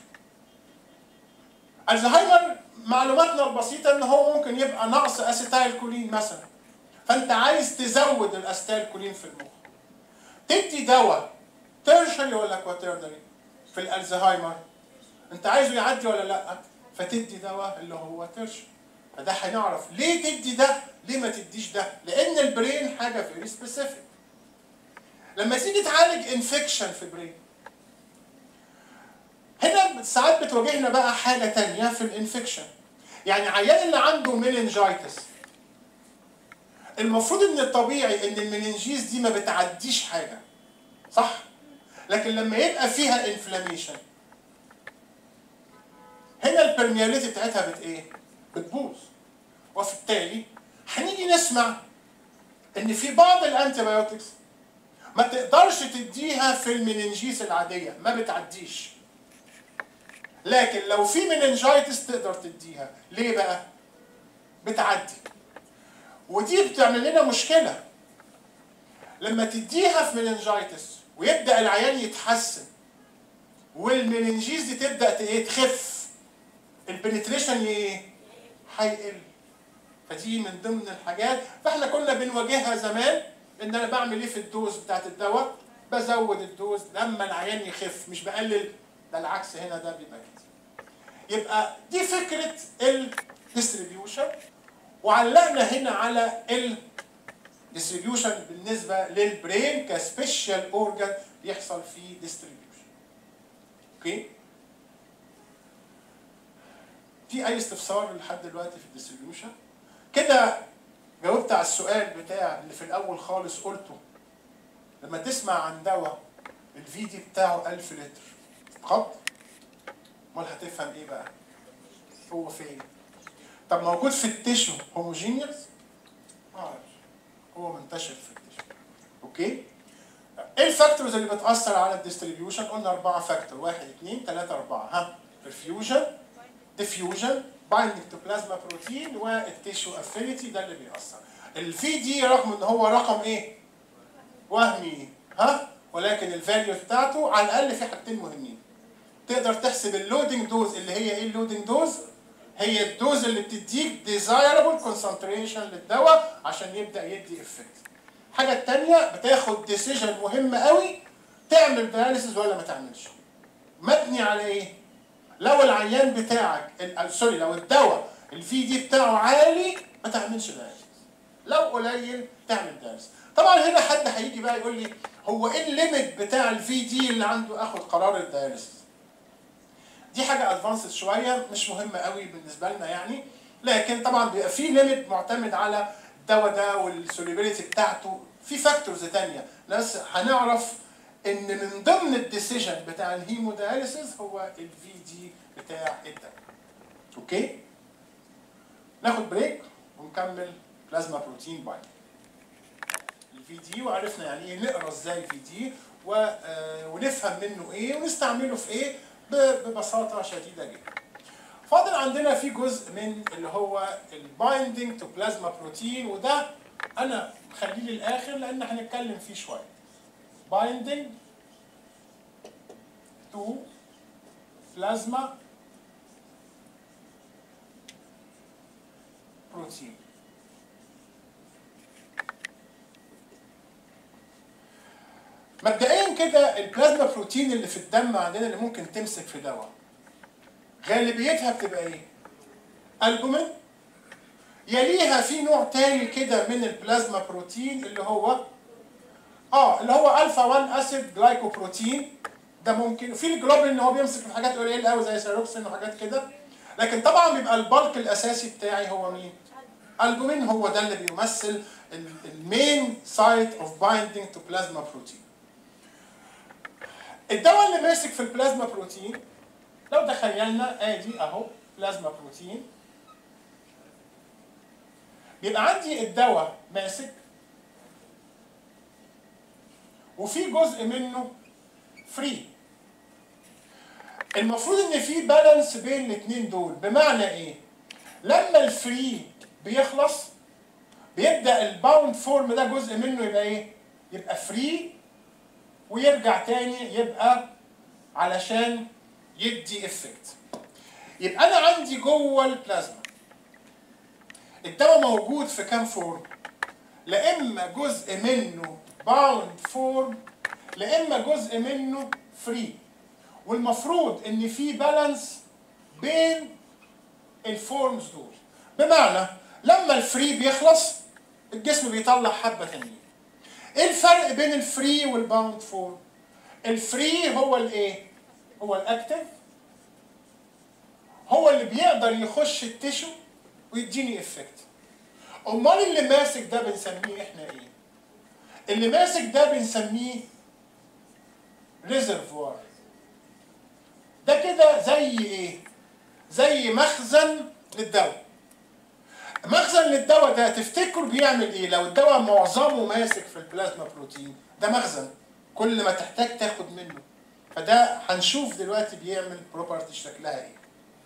الزهايمر معلوماتنا البسيطة ان هو ممكن يبقى نقص اسيتايل كولين مثلا فانت عايز تزود الاستايل كولين في المخ تدي دواء تيرشري ولا كواترنري في الالزهايمر انت عايزه يعدي ولا لا فتدي دواء اللي هو تيرشري فده هنعرف ليه تدي ده ليه ما تديش ده لان البرين حاجه فيري سبيسيفيك لما تيجي تعالج انفكشن في البرين هنا ساعات بتواجهنا بقى حاجه تانية في الانفكشن يعني عيان اللي عنده ميننجايتس المفروض ان الطبيعي ان المننجيز دي ما بتعديش حاجه صح لكن لما يبقى فيها انفلاميشن هنا البرمياليتي بتاعتها بت ايه بتبوظ وبالتالي هنيجي نسمع ان في بعض الانتيبيوتكس ما تقدرش تديها في المننجيس العاديه ما بتعديش لكن لو في مننجايتس تقدر تديها ليه بقى بتعدي ودي بتعمل لنا مشكله لما تديها في مننجايتس ويبدا العيان يتحسن والمننجيز دي تبدا ايه تخف البنتريشن ايه هيقل فدي من ضمن الحاجات فاحنا كنا بنواجهها زمان ان انا بعمل ايه في الدوز بتاعت الدواء بزود الدوز لما العيان يخف مش بقلل ده العكس هنا ده بيبقى كده يبقى دي فكره الديستريبيوشن وعلقنا هنا على الديستريبيوشن بالنسبه للبرين كسبيشال اورجان بيحصل فيه ديستريبيوشن اوكي في اي استفسار لحد دلوقتي في الديستريبيوشن كده جاوبت على السؤال بتاع اللي في الاول خالص قلته لما تسمع عن دواء الفي دي بتاعه 1000 لتر خط امال هتفهم ايه بقى هو فين طب موجود في التيشو هوموجينيوس ما اعرفش هو منتشر في التيشو اوكي ايه الفاكتورز اللي بتاثر على الديستريبيوشن قلنا اربعه فاكتور واحد اثنين ثلاثه اربعه ها perfusion diffusion binding to plasma protein والتيشو افينيتي ده اللي بيأثر الفي دي رغم ان هو رقم ايه وهمي ها ولكن الفاليو بتاعته على الاقل في حاجتين مهمين تقدر تحسب اللودنج دوز اللي هي ايه اللودنج دوز هي الدوز اللي بتديك ديزايربل كونسنتريشن للدواء عشان يبدا يدي افكت الحاجه الثانيه بتاخد ديسيجن مهم قوي تعمل تعمل دياليسيس ولا ما تعملش مبني على ايه لو العيان بتاعك ال- سوري لو الدواء الفي دي بتاعه عالي ما تعملش دياليسيس لو قليل تعمل دياليسيس طبعا هنا حد هيجي بقى يقول لي هو ايه الليميت بتاع الفي دي اللي عنده اخد قرار الدياليسيس دي حاجه ادفانسد شويه مش مهمه قوي بالنسبه لنا يعني لكن طبعا بيبقى في ليميت معتمد على الدواء ده والسوليبيليتي بتاعته في فاكتورز تانية بس هنعرف ان من ضمن الديسيجن بتاع الهيمودياليسيس هو الفي دي بتاع الدواء اوكي ناخد بريك ونكمل بلازما بروتين بايند الفي دي وعرفنا يعني ايه نقرا ازاي في دي و... آه، ونفهم منه ايه ونستعمله في ايه ب- ببساطه شديده جدا. فاضل عندنا في جزء من اللي هو البايندينج تو بلازما بروتين وده انا مخليه للاخر لان هنتكلم فيه شويه. بايندينج تو بلازما بروتين. مبدئيا كده البلازما بروتين اللي في الدم عندنا اللي ممكن تمسك في دواء غالبيتها بتبقى ايه؟ البومين يليها في نوع تاني كده من البلازما بروتين اللي هو اه اللي هو الفا 1 اسيد جلايكوبروتين ده ممكن في الجلوبين اللي هو بيمسك في حاجات قليله قوي زي سيروكسين وحاجات كده لكن طبعا بيبقى البلك الاساسي بتاعي هو مين؟ البومين هو ده اللي بيمثل المين سايت اوف بايندينج تو بلازما بروتين الدواء اللي ماسك في البلازما بروتين لو تخيلنا ادي اهو بلازما بروتين بيبقى عندي الدواء ماسك وفي جزء منه فري المفروض ان في بالانس بين الاثنين دول بمعنى ايه لما الفري بيخلص بيبدا الباوند فورم ده جزء منه يبقى ايه يبقى فري ويرجع تاني يبقى علشان يدي افكت يبقى انا عندي جوه البلازما الدواء موجود في كام فورم لا اما جزء منه باوند فورم لا اما جزء منه فري والمفروض ان في بالانس بين الفورمز دول بمعنى لما الفري بيخلص الجسم بيطلع حبه تانيين ايه الفرق بين الفري والباوند فورم الفري هو الايه هو الاكتف هو اللي بيقدر يخش التشو ويديني افكت امال اللي ماسك ده بنسميه احنا ايه اللي ماسك ده بنسميه ريزرفوار ده كده زي ايه زي مخزن للدواء مخزن للدواء ده تفتكر بيعمل ايه لو الدواء معظمه ماسك في البلازما بروتين ده مخزن كل ما تحتاج تاخد منه فده هنشوف دلوقتي بيعمل بروبرتي شكلها ايه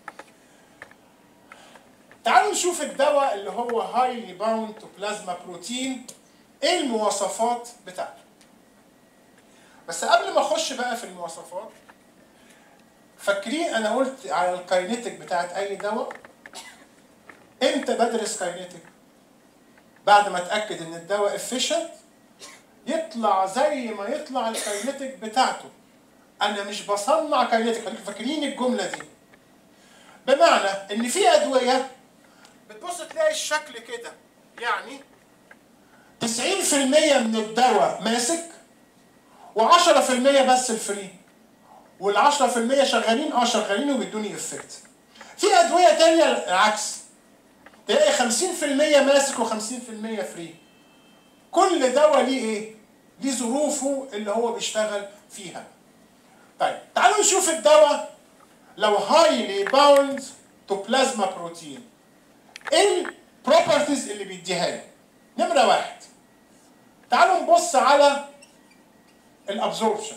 تعالوا نشوف الدواء اللي هو هايلي باوند تو بلازما بروتين ايه المواصفات بتاعته بس قبل ما اخش بقى في المواصفات فاكرين انا قلت على الكاينيتيك بتاعت اي دواء امتى بدرس كاينيتيك بعد ما اتاكد ان الدواء افيشنت يطلع زي ما يطلع الكاينيتيك بتاعته انا مش بصنع كاينيتيك خليكم فاكرين الجمله دي بمعنى ان في ادويه بتبص تلاقي الشكل كده يعني 90% من الدواء ماسك و10% بس الفري وال10% شغالين اه شغالين وبيدوني افكت في ادويه تانية العكس تلاقي 50% ماسك و50% فري كل دواء ليه ايه ليه ظروفه اللي هو بيشتغل فيها طيب تعالوا نشوف الدواء لو هايلي باوند تو بلازما بروتين ايه البروبرتيز اللي بيديها لي نمره واحد تعالوا نبص على الابزوربشن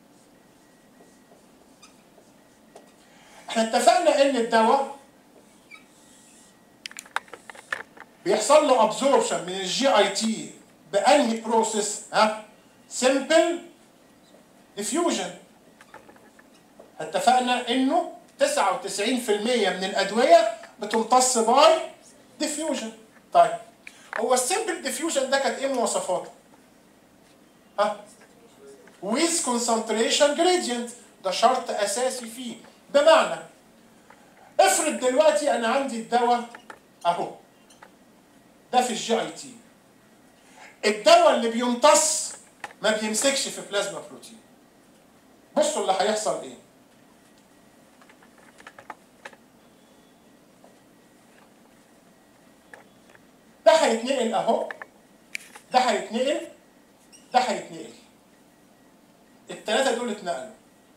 احنا اتفقنا ان الدواء بيحصل له ابزوربشن من الجي اي تي بانهي بروسيس ها سمبل ديفيوجن اتفقنا انه 99% من الادويه بتمتص باي ديفيوجن طيب هو السمبل ديفيوجن ده كانت ايه مواصفاته ها with concentration gradient ده شرط اساسي فيه بمعنى افرض دلوقتي انا عندي الدواء اهو ده في الجي اي تي الدواء اللي بيمتص ما بيمسكش في بلازما بروتين بصوا اللي هيحصل ايه ده هيتنقل اهو ده هيتنقل ده هيتنقل الثلاثه دول اتنقلوا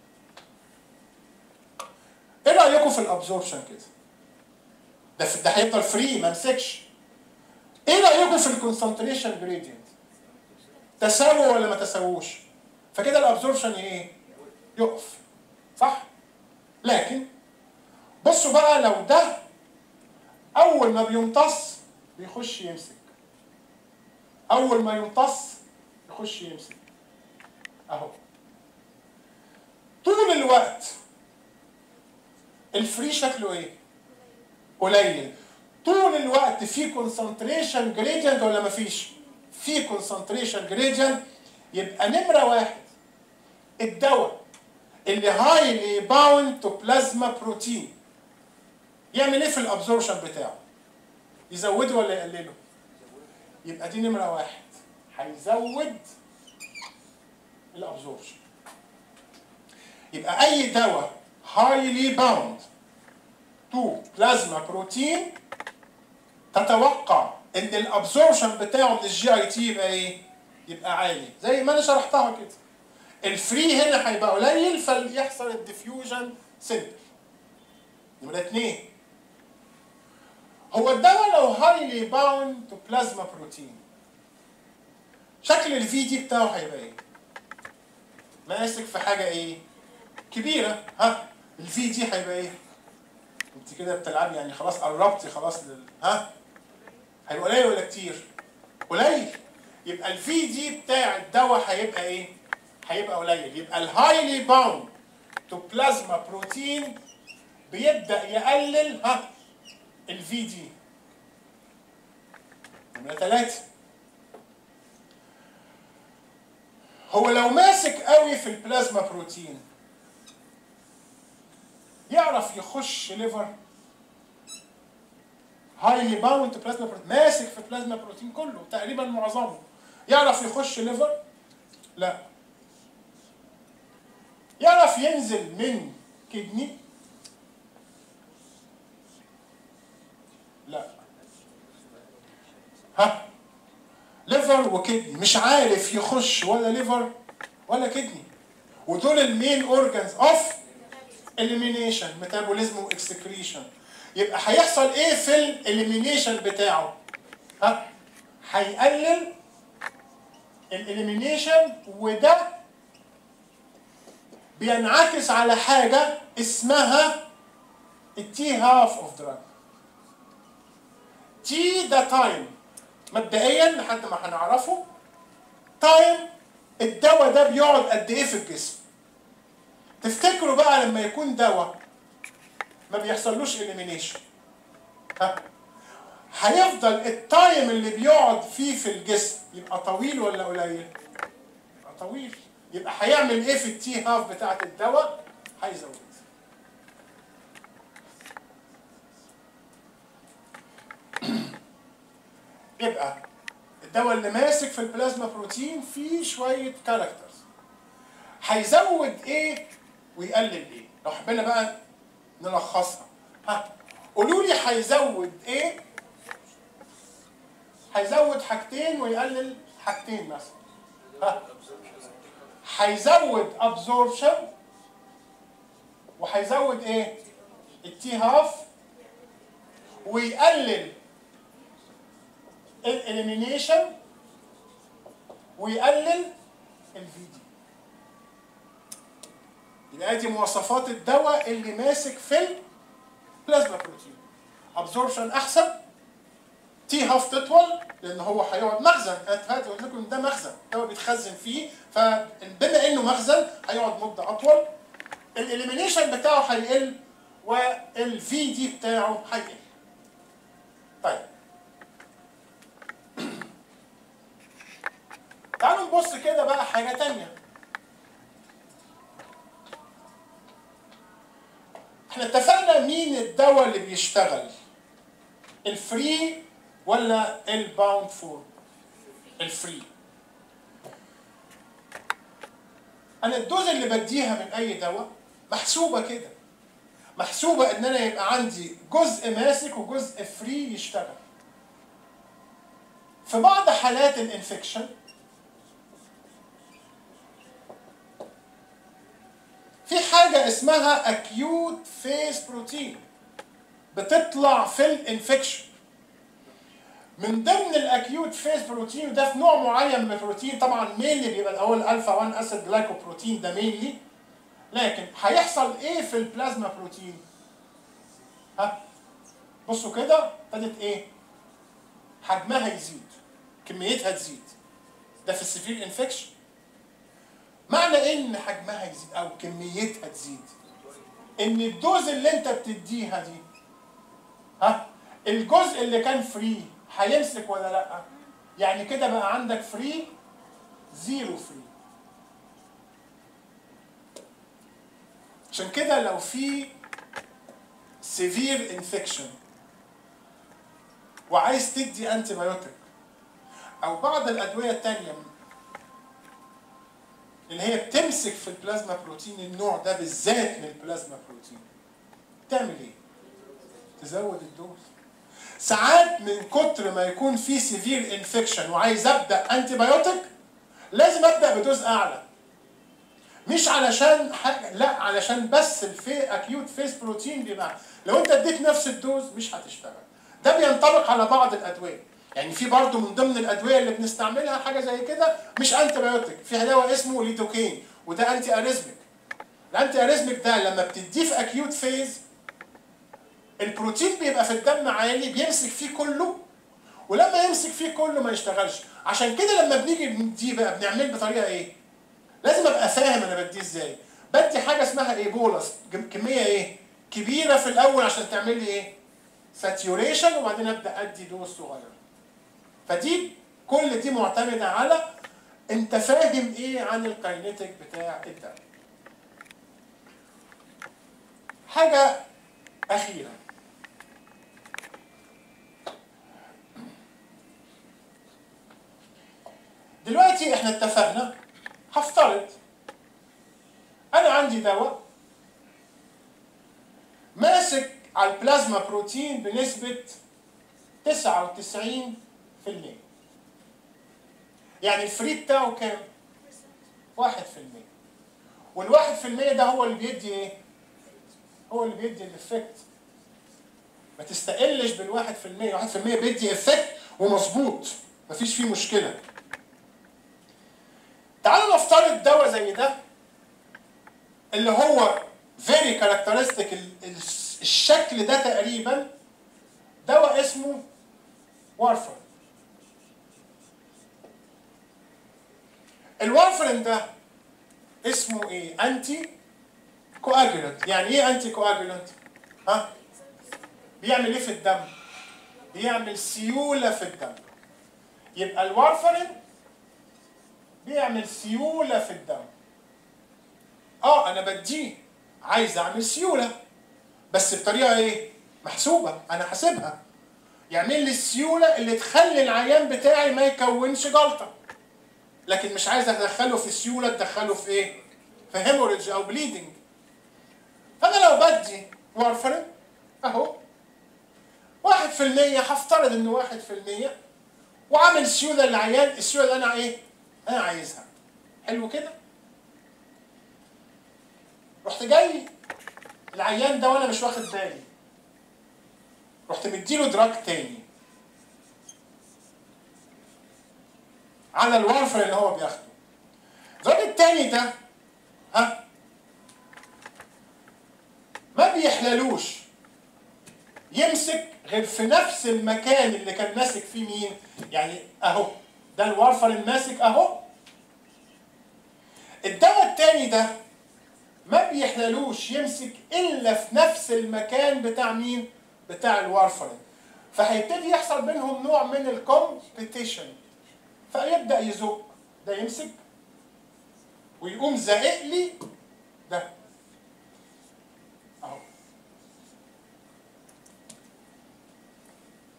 ايه رايكم في الابزوربشن كده ده في ده هيفضل فري ما مسكش ايه رايكم في الكونسنتريشن جريدينت تساووا ولا ما تساووش فكده الابزوربشن ايه يقف صح لكن بصوا بقى لو ده اول ما بيمتص بيخش يمسك اول ما يمتص يخش يمسك اهو طول الوقت الفري شكله ايه قليل طول الوقت في كونسنتريشن جريدينت ولا مفيش في كونسنتريشن جريدينت يبقى نمره واحد الدواء اللي هايلي باوند تو بلازما بروتين يعمل ايه في الابزوربشن بتاعه يزوده ولا يقلله يبقى دي نمره واحد هيزود الابزوربشن يبقى اي دواء هايلي باوند تو بلازما بروتين تتوقع ان الابزوربشن بتاعه من الجي اي تي يبقى ايه؟ يبقى عالي زي ما انا شرحتها كده الفري هنا هيبقى قليل فيحصل الديفيوجن سنتر نمرة اتنين هو الدواء لو هايلي باوند تو بلازما بروتين شكل الفي دي بتاعه هيبقى ايه؟ ماسك في حاجة ايه؟ كبيرة ها الفي دي هيبقى ايه؟ انت كده بتلعبي يعني خلاص قربتي خلاص لل ها؟ هيبقى قليل ولا كتير؟ قليل يبقى الفي دي بتاع الدواء هيبقى ايه؟ هيبقى قليل يبقى الهايلي باوند تو بلازما بروتين بيبدا يقلل ها الفي دي نمرة ثلاثة هو لو ماسك قوي في البلازما بروتين يعرف يخش ليفر هايلي باوند بلازما بروتين ماسك في بلازما بروتين كله تقريبا معظمه يعرف يخش ليفر لا يعرف ينزل من كدني لا ها ليفر وكدني مش عارف يخش ولا ليفر ولا كدني ودول المين اورجانز اوف اليمينيشن ميتابوليزم واكسكريشن يبقى هيحصل ايه في الاليمينيشن بتاعه ها هيقلل الاليمينيشن وده بينعكس على حاجة اسمها التي هاف اوف دراج تي ده تايم مبدئيا لحد ما هنعرفه تايم الدواء ده بيقعد قد ايه في الجسم تفتكروا بقى لما يكون دواء ما بيحصلوش اليمينيشن ها هيفضل التايم اللي بيقعد فيه في الجسم يبقى طويل ولا قليل؟ يبقى طويل يبقى هيعمل ايه في التي هاف بتاعت الدواء؟ هيزود يبقى الدواء اللي ماسك في البلازما بروتين فيه شويه كاركترز هيزود ايه ويقلل ايه لو حبينا بقى نلخصها ها قولوا لي هيزود ايه هيزود حاجتين ويقلل حاجتين مثلا ها هيزود absorption وهيزود ايه التي هاف ويقلل الاليمينيشن ويقلل الفي دي يبقى دي مواصفات الدواء اللي ماسك في البلازما بروتين ابزوربشن احسن تي هاف تطول لان هو هيقعد مخزن هات قلت لكم ده مخزن الدواء بيتخزن فيه فبما انه مخزن هيقعد مده اطول الاليمينيشن بتاعه هيقل والفي دي بتاعه هيقل طيب تعالوا نبص كده بقى حاجه تانية احنا اتفقنا مين الدواء اللي بيشتغل الفري ولا الباوند فور الفري انا الدوز اللي بديها من اي دواء محسوبه كده محسوبه ان انا يبقى عندي جزء ماسك وجزء فري يشتغل في بعض حالات الانفكشن في حاجة اسمها acute phase protein بتطلع في الانفكشن من ضمن الاكيوت فيز بروتين وده في نوع معين من البروتين طبعا مينلي بيبقى الاول الفا 1 اسيد جلايكوبروتين ده مينلي لكن هيحصل ايه في البلازما بروتين؟ ها بصوا كده ابتدت ايه؟ حجمها يزيد كميتها تزيد ده في السيفير انفكشن معنى ايه ان حجمها يزيد او كميتها تزيد ان الدوز اللي انت بتديها دي ها الجزء اللي كان فري هيمسك ولا لا يعني كده بقى عندك فري زيرو فري عشان كده لو في سيفير انفكشن وعايز تدي انتي بايوتيك او بعض الادويه التانية اللي هي بتمسك في البلازما بروتين النوع ده بالذات من البلازما بروتين تعمل ايه تزود الدوز ساعات من كتر ما يكون في سيفير انفكشن وعايز ابدا انتي بايوتيك لازم ابدا بدوز اعلى مش علشان حاجه لا علشان بس الفي اكيوت فيس بروتين بيبقى لو انت اديت نفس الدوز مش هتشتغل ده بينطبق على بعض الادويه يعني في برضه من ضمن الادويه اللي بنستعملها حاجه زي كده مش انتي بايوتيك في دواء اسمه ليدوكين وده انتي اريزميك الانتي اريزميك ده لما بتديه في اكيوت فيز البروتين بيبقى في الدم عالي بيمسك فيه كله ولما يمسك فيه كله ما يشتغلش عشان كده لما بنيجي نديه بقى بنعمل بطريقه ايه لازم ابقى فاهم انا بديه ازاي بدي حاجه اسمها ايه بولس كميه ايه كبيره في الاول عشان تعمل لي ايه ساتيوريشن وبعدين ابدا ادي دوز صغيره فدي كل دي معتمده على انت فاهم ايه عن الكاينيتيك بتاع الدم حاجه اخيره دلوقتي احنا اتفقنا هفترض انا عندي دواء ماسك على البلازما بروتين بنسبة 99% يعني الفري بتاعه كام؟ 1% والواحد في المية ده هو اللي بيدي ايه؟ هو اللي بيدي الافكت ما تستقلش بالواحد في المية واحد في المية بيدي افكت ومظبوط مفيش فيه مشكلة تعالوا نفترض دواء زي ده اللي هو فيري كاركترستيك الشكل ده تقريبا دواء اسمه وارفرين الوارفرين ده اسمه ايه انتي كواجولانت يعني ايه انتي كواجولانت ها بيعمل ايه في الدم بيعمل سيوله في الدم يبقى الوارفرين بيعمل سيوله في الدم اه انا بديه عايز اعمل سيوله بس بطريقه ايه محسوبه انا حاسبها يعمل لي السيوله اللي تخلي العيان بتاعي ما يكونش جلطه لكن مش عايز ادخله في سيوله تدخله في ايه في هيموريدج او بليدنج فانا لو بدي وارفرين اهو واحد في المية هفترض انه واحد في المية وعامل سيولة للعيان السيولة اللي انا ايه انا عايزها حلو كده رحت جاي العيان ده وانا مش واخد بالي رحت مديله دراج تاني على الوارفر اللي هو بياخده الدراج التاني ده ها ما بيحللوش يمسك غير في نفس المكان اللي كان ماسك فيه مين يعني اهو ده الوارفر الماسك اهو الدواء التاني ده ما بيحللوش يمسك الا في نفس المكان بتاع مين بتاع الوارفرين فهيبتدي يحصل بينهم نوع من الكومبيتيشن فيبدا يزق ده يمسك ويقوم زائق لي ده اهو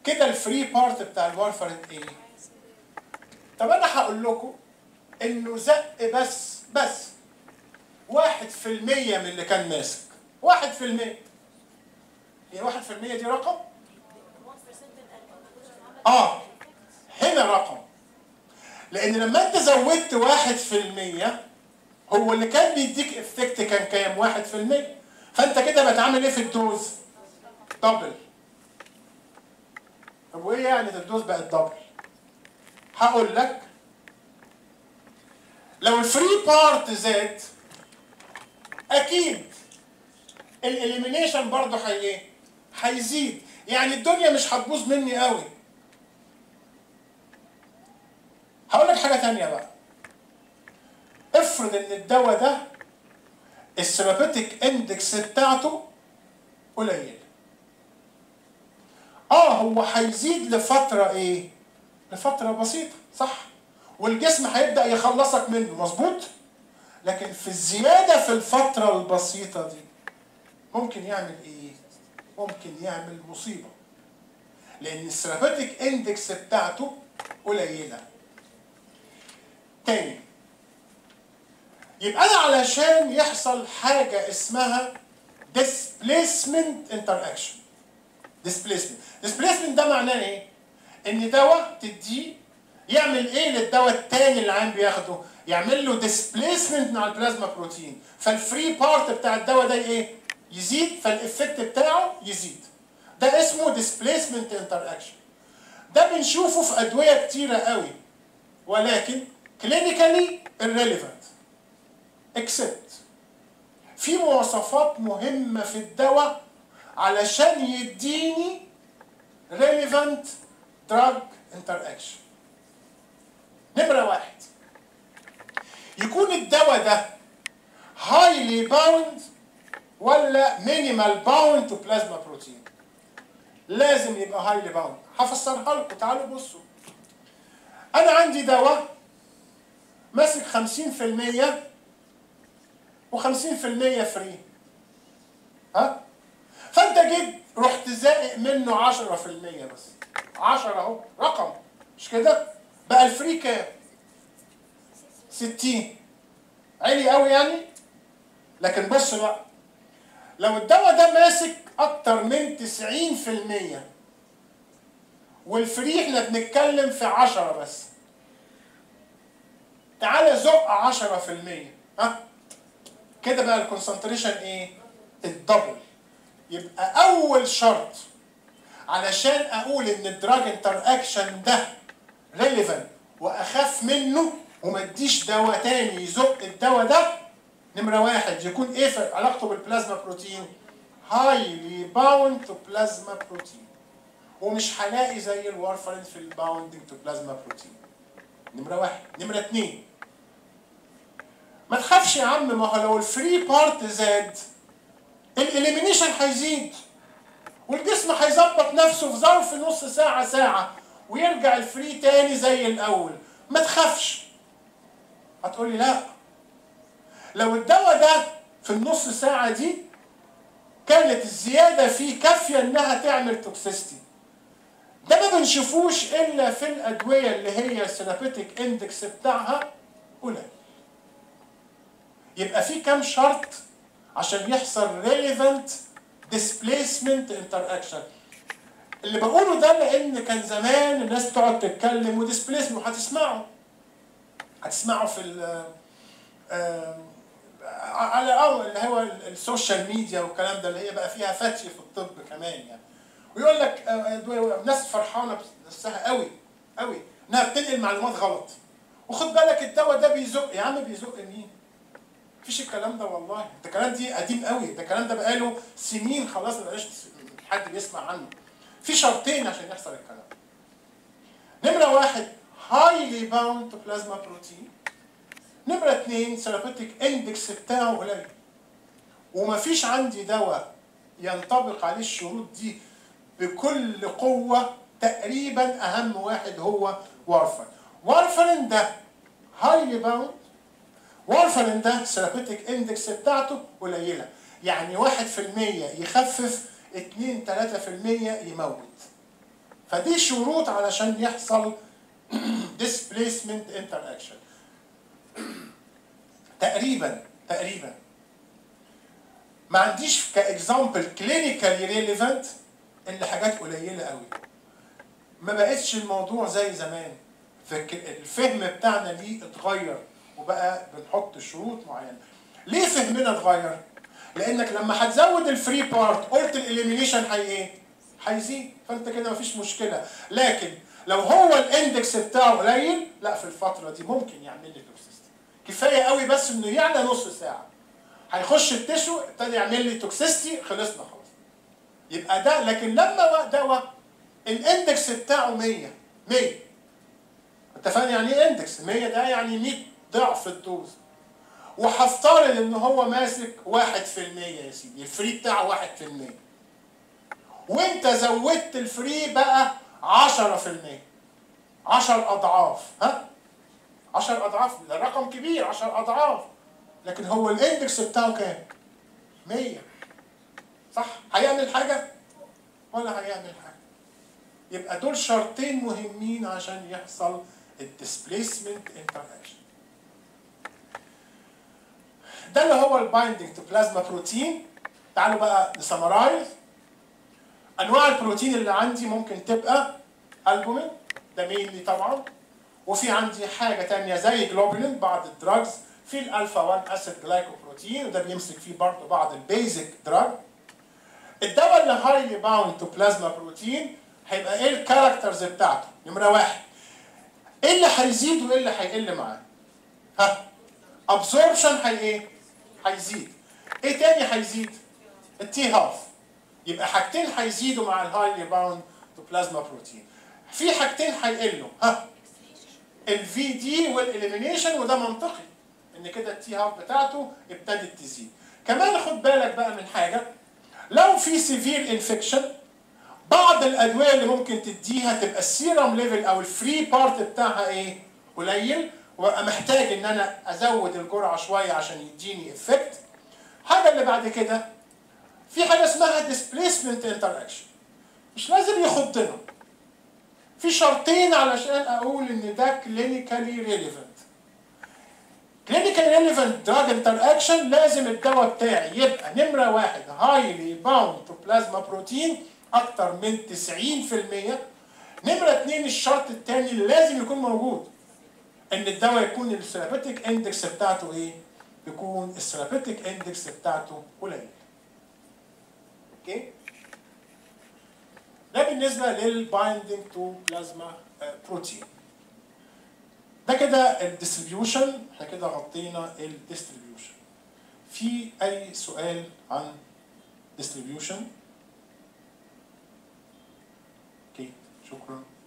كده الفري بارت بتاع الوارفرين ايه؟ طب انا هقول لكم انه زق بس بس واحد في المية من اللي كان ماسك واحد في المية هي واحد في المية دي رقم؟ اه هنا رقم لان لما انت زودت واحد في المية هو اللي كان بيديك افكت كان كام؟ واحد في المية فانت كده بتعمل ايه في الدوز؟ دبل طب وايه يعني ده الدوز بقت دبل؟ هقول لك لو الفري بارت زاد اكيد الاليمينيشن برضه هي ايه؟ هيزيد يعني الدنيا مش هتبوظ مني قوي هقول لك حاجه تانية بقى افرض ان الدواء ده الثيرابيوتيك اندكس بتاعته قليل اه هو هيزيد لفتره ايه لفتره بسيطه صح والجسم هيبدا يخلصك منه مظبوط لكن في الزياده في الفتره البسيطه دي ممكن يعمل ايه ممكن يعمل مصيبه لان الثيرابيوتيك اندكس بتاعته قليله تاني يبقى انا علشان يحصل حاجه اسمها displacement interaction displacement displacement ده معناه ايه ان دواء تديه يعمل ايه للدواء التاني اللي العين بياخده يعمل له displacement مع البلازما بروتين فالفري بارت بتاع الدواء ده ايه يزيد فالافكت بتاعه يزيد ده اسمه displacement interaction ده بنشوفه في ادويه كتيره قوي ولكن clinically irrelevant except في مواصفات مهمة في الدواء علشان يديني relevant drug interaction نمرة واحد يكون الدواء ده highly bound ولا minimal bound to plasma protein لازم يبقى highly bound هفسرها لكم تعالوا بصوا انا عندي دواء ماسك 50% و50% فري ها فانت جيت رحت زائق منه 10% بس 10 اهو رقم مش كده بقى الفري كام 60 عالي قوي يعني لكن بص بقى لو الدواء ده ماسك اكتر من 90% والفري احنا بنتكلم في 10 بس تعالى زق 10% ها كده بقى الكونسنتريشن ايه الدبل يبقى اول شرط علشان اقول ان الدراج انتر اكشن ده ريليفنت واخاف منه وما اديش دواء تاني يزق الدواء ده نمرة واحد يكون ايه في علاقته بالبلازما بروتين هايلي باوند تو بلازما بروتين ومش هلاقي زي الوارفرين في الباوندنج تو بلازما بروتين نمرة واحد نمرة اتنين ما تخافش يا عم ما هو لو الفري بارت زاد الاليمينيشن هيزيد والجسم هيظبط نفسه في ظرف نص ساعة ساعة ويرجع الفري تاني زي الأول ما تخافش هتقولي لا لو الدواء ده في النص ساعة دي كانت الزيادة فيه كافية إنها تعمل توكسيستي ده ما بنشوفوش إلا في الأدوية اللي هي الثيرابيوتيك اندكس بتاعها قليل يبقى في كام شرط عشان يحصل relevant displacement interaction اللي بقوله ده لان كان زمان الناس تقعد تتكلم وديسبليسمنت وهتسمعوا هتسمعوا في ال على اول اللي هو السوشيال ميديا والكلام ده اللي هي بقى فيها فتي في الطب كمان يعني ويقول لك ناس فرحانه بنفسها قوي قوي انها بتنقل معلومات غلط وخد بالك الدواء ده بيزق يا عم بيزق مين؟ مفيش الكلام ده والله ده الكلام دي قديم قوي ده الكلام ده بقاله سنين خلاص ما بقاش حد بيسمع عنه في شرطين عشان يحصل الكلام نمرة واحد هايلي باوند تو بلازما بروتين نمرة اتنين ثيرابيوتيك اندكس بتاعه قليل ومفيش عندي دواء ينطبق عليه الشروط دي بكل قوة تقريبا أهم واحد هو وارفرين وارفرين ده هايلي باوند وارفرين ده ثيرابيوتيك اندكس بتاعته قليله يعني 1% يخفف 2 3% يموت فدي شروط علشان يحصل displacement interaction تقريبا تقريبا ما عنديش كاكزامبل كلينيكالي ريليفنت الا حاجات قليله قوي ما بقتش الموضوع زي زمان فك- الفهم بتاعنا ليه اتغير وبقى بنحط شروط معينه ليه فهمنا اتغير لانك لما هتزود الفري بارت قلت الاليمينيشن هي ايه هيزيد فانت كده مفيش مشكله لكن لو هو الاندكس بتاعه قليل لا في الفتره دي ممكن يعمل لي توكسيستي كفايه قوي بس انه يعلى نص ساعه هيخش التشو ابتدى يعمل لي توكسيستي خلصنا خلاص يبقى ده لكن لما دواء الاندكس بتاعه 100 100 انت فاهم يعني ايه اندكس 100 ده يعني 100 ضعف الدوز وهفترض ان هو ماسك 1% يا سيدي الفري بتاعه 1% وانت زودت الفري بقى 10% 10 اضعاف ها 10 اضعاف ده رقم كبير 10 اضعاف لكن هو الاندكس بتاعه كام 100 صح هيعمل حاجه ولا هيعمل حاجه يبقى دول شرطين مهمين عشان يحصل الديسبيسمنت انتراكشن ده اللي هو البايندنج تو بلازما بروتين تعالوا بقى نسمرايز انواع البروتين اللي عندي ممكن تبقى البومين ده مينلي طبعا وفي عندي حاجه تانية زي جلوبولين بعض الدراجز في الالفا 1 اسيد جلايكوبروتين وده بيمسك فيه برضه بعض البيزك دراج الدواء اللي هايلي باوند تو بلازما بروتين هيبقى ايه الكاركترز بتاعته نمره واحد ايه اللي هيزيد وايه اللي هيقل معاه ها ابسوربشن هي ايه هيزيد ايه تاني هيزيد التي هاف يبقى حاجتين هيزيدوا مع الهايلي باوند تو بلازما بروتين في حاجتين هيقلوا ها الفي دي والاليمينيشن وده منطقي ان كده التي هاف بتاعته ابتدت تزيد كمان خد بالك بقى من حاجه لو في سيفير انفكشن بعض الادويه اللي ممكن تديها تبقى السيرم ليفل او الفري بارت بتاعها ايه قليل وابقى محتاج ان انا ازود الجرعه شويه عشان يديني افكت حاجه اللي بعد كده في حاجه اسمها ديسبيسمنت انتراكشن مش لازم يخضنا في شرطين علشان اقول ان ده كلينيكالي ريليفنت كلينيكال ريليفنت دراج انتراكشن لازم الدواء بتاعي يبقى نمره واحد هايلي باوند تو بلازما بروتين اكتر من 90% نمره اثنين الشرط الثاني اللي لازم يكون موجود ان الدواء يكون الثيرابيوتيك اندكس بتاعته ايه؟ يكون الثيرابيوتيك اندكس بتاعته قليل. اوكي؟ ده بالنسبه للبايندينج تو بلازما بروتين. ده كده الديستريبيوشن احنا كده غطينا الديستريبيوشن. في اي سؤال عن ديستريبيوشن؟ اوكي شكرا.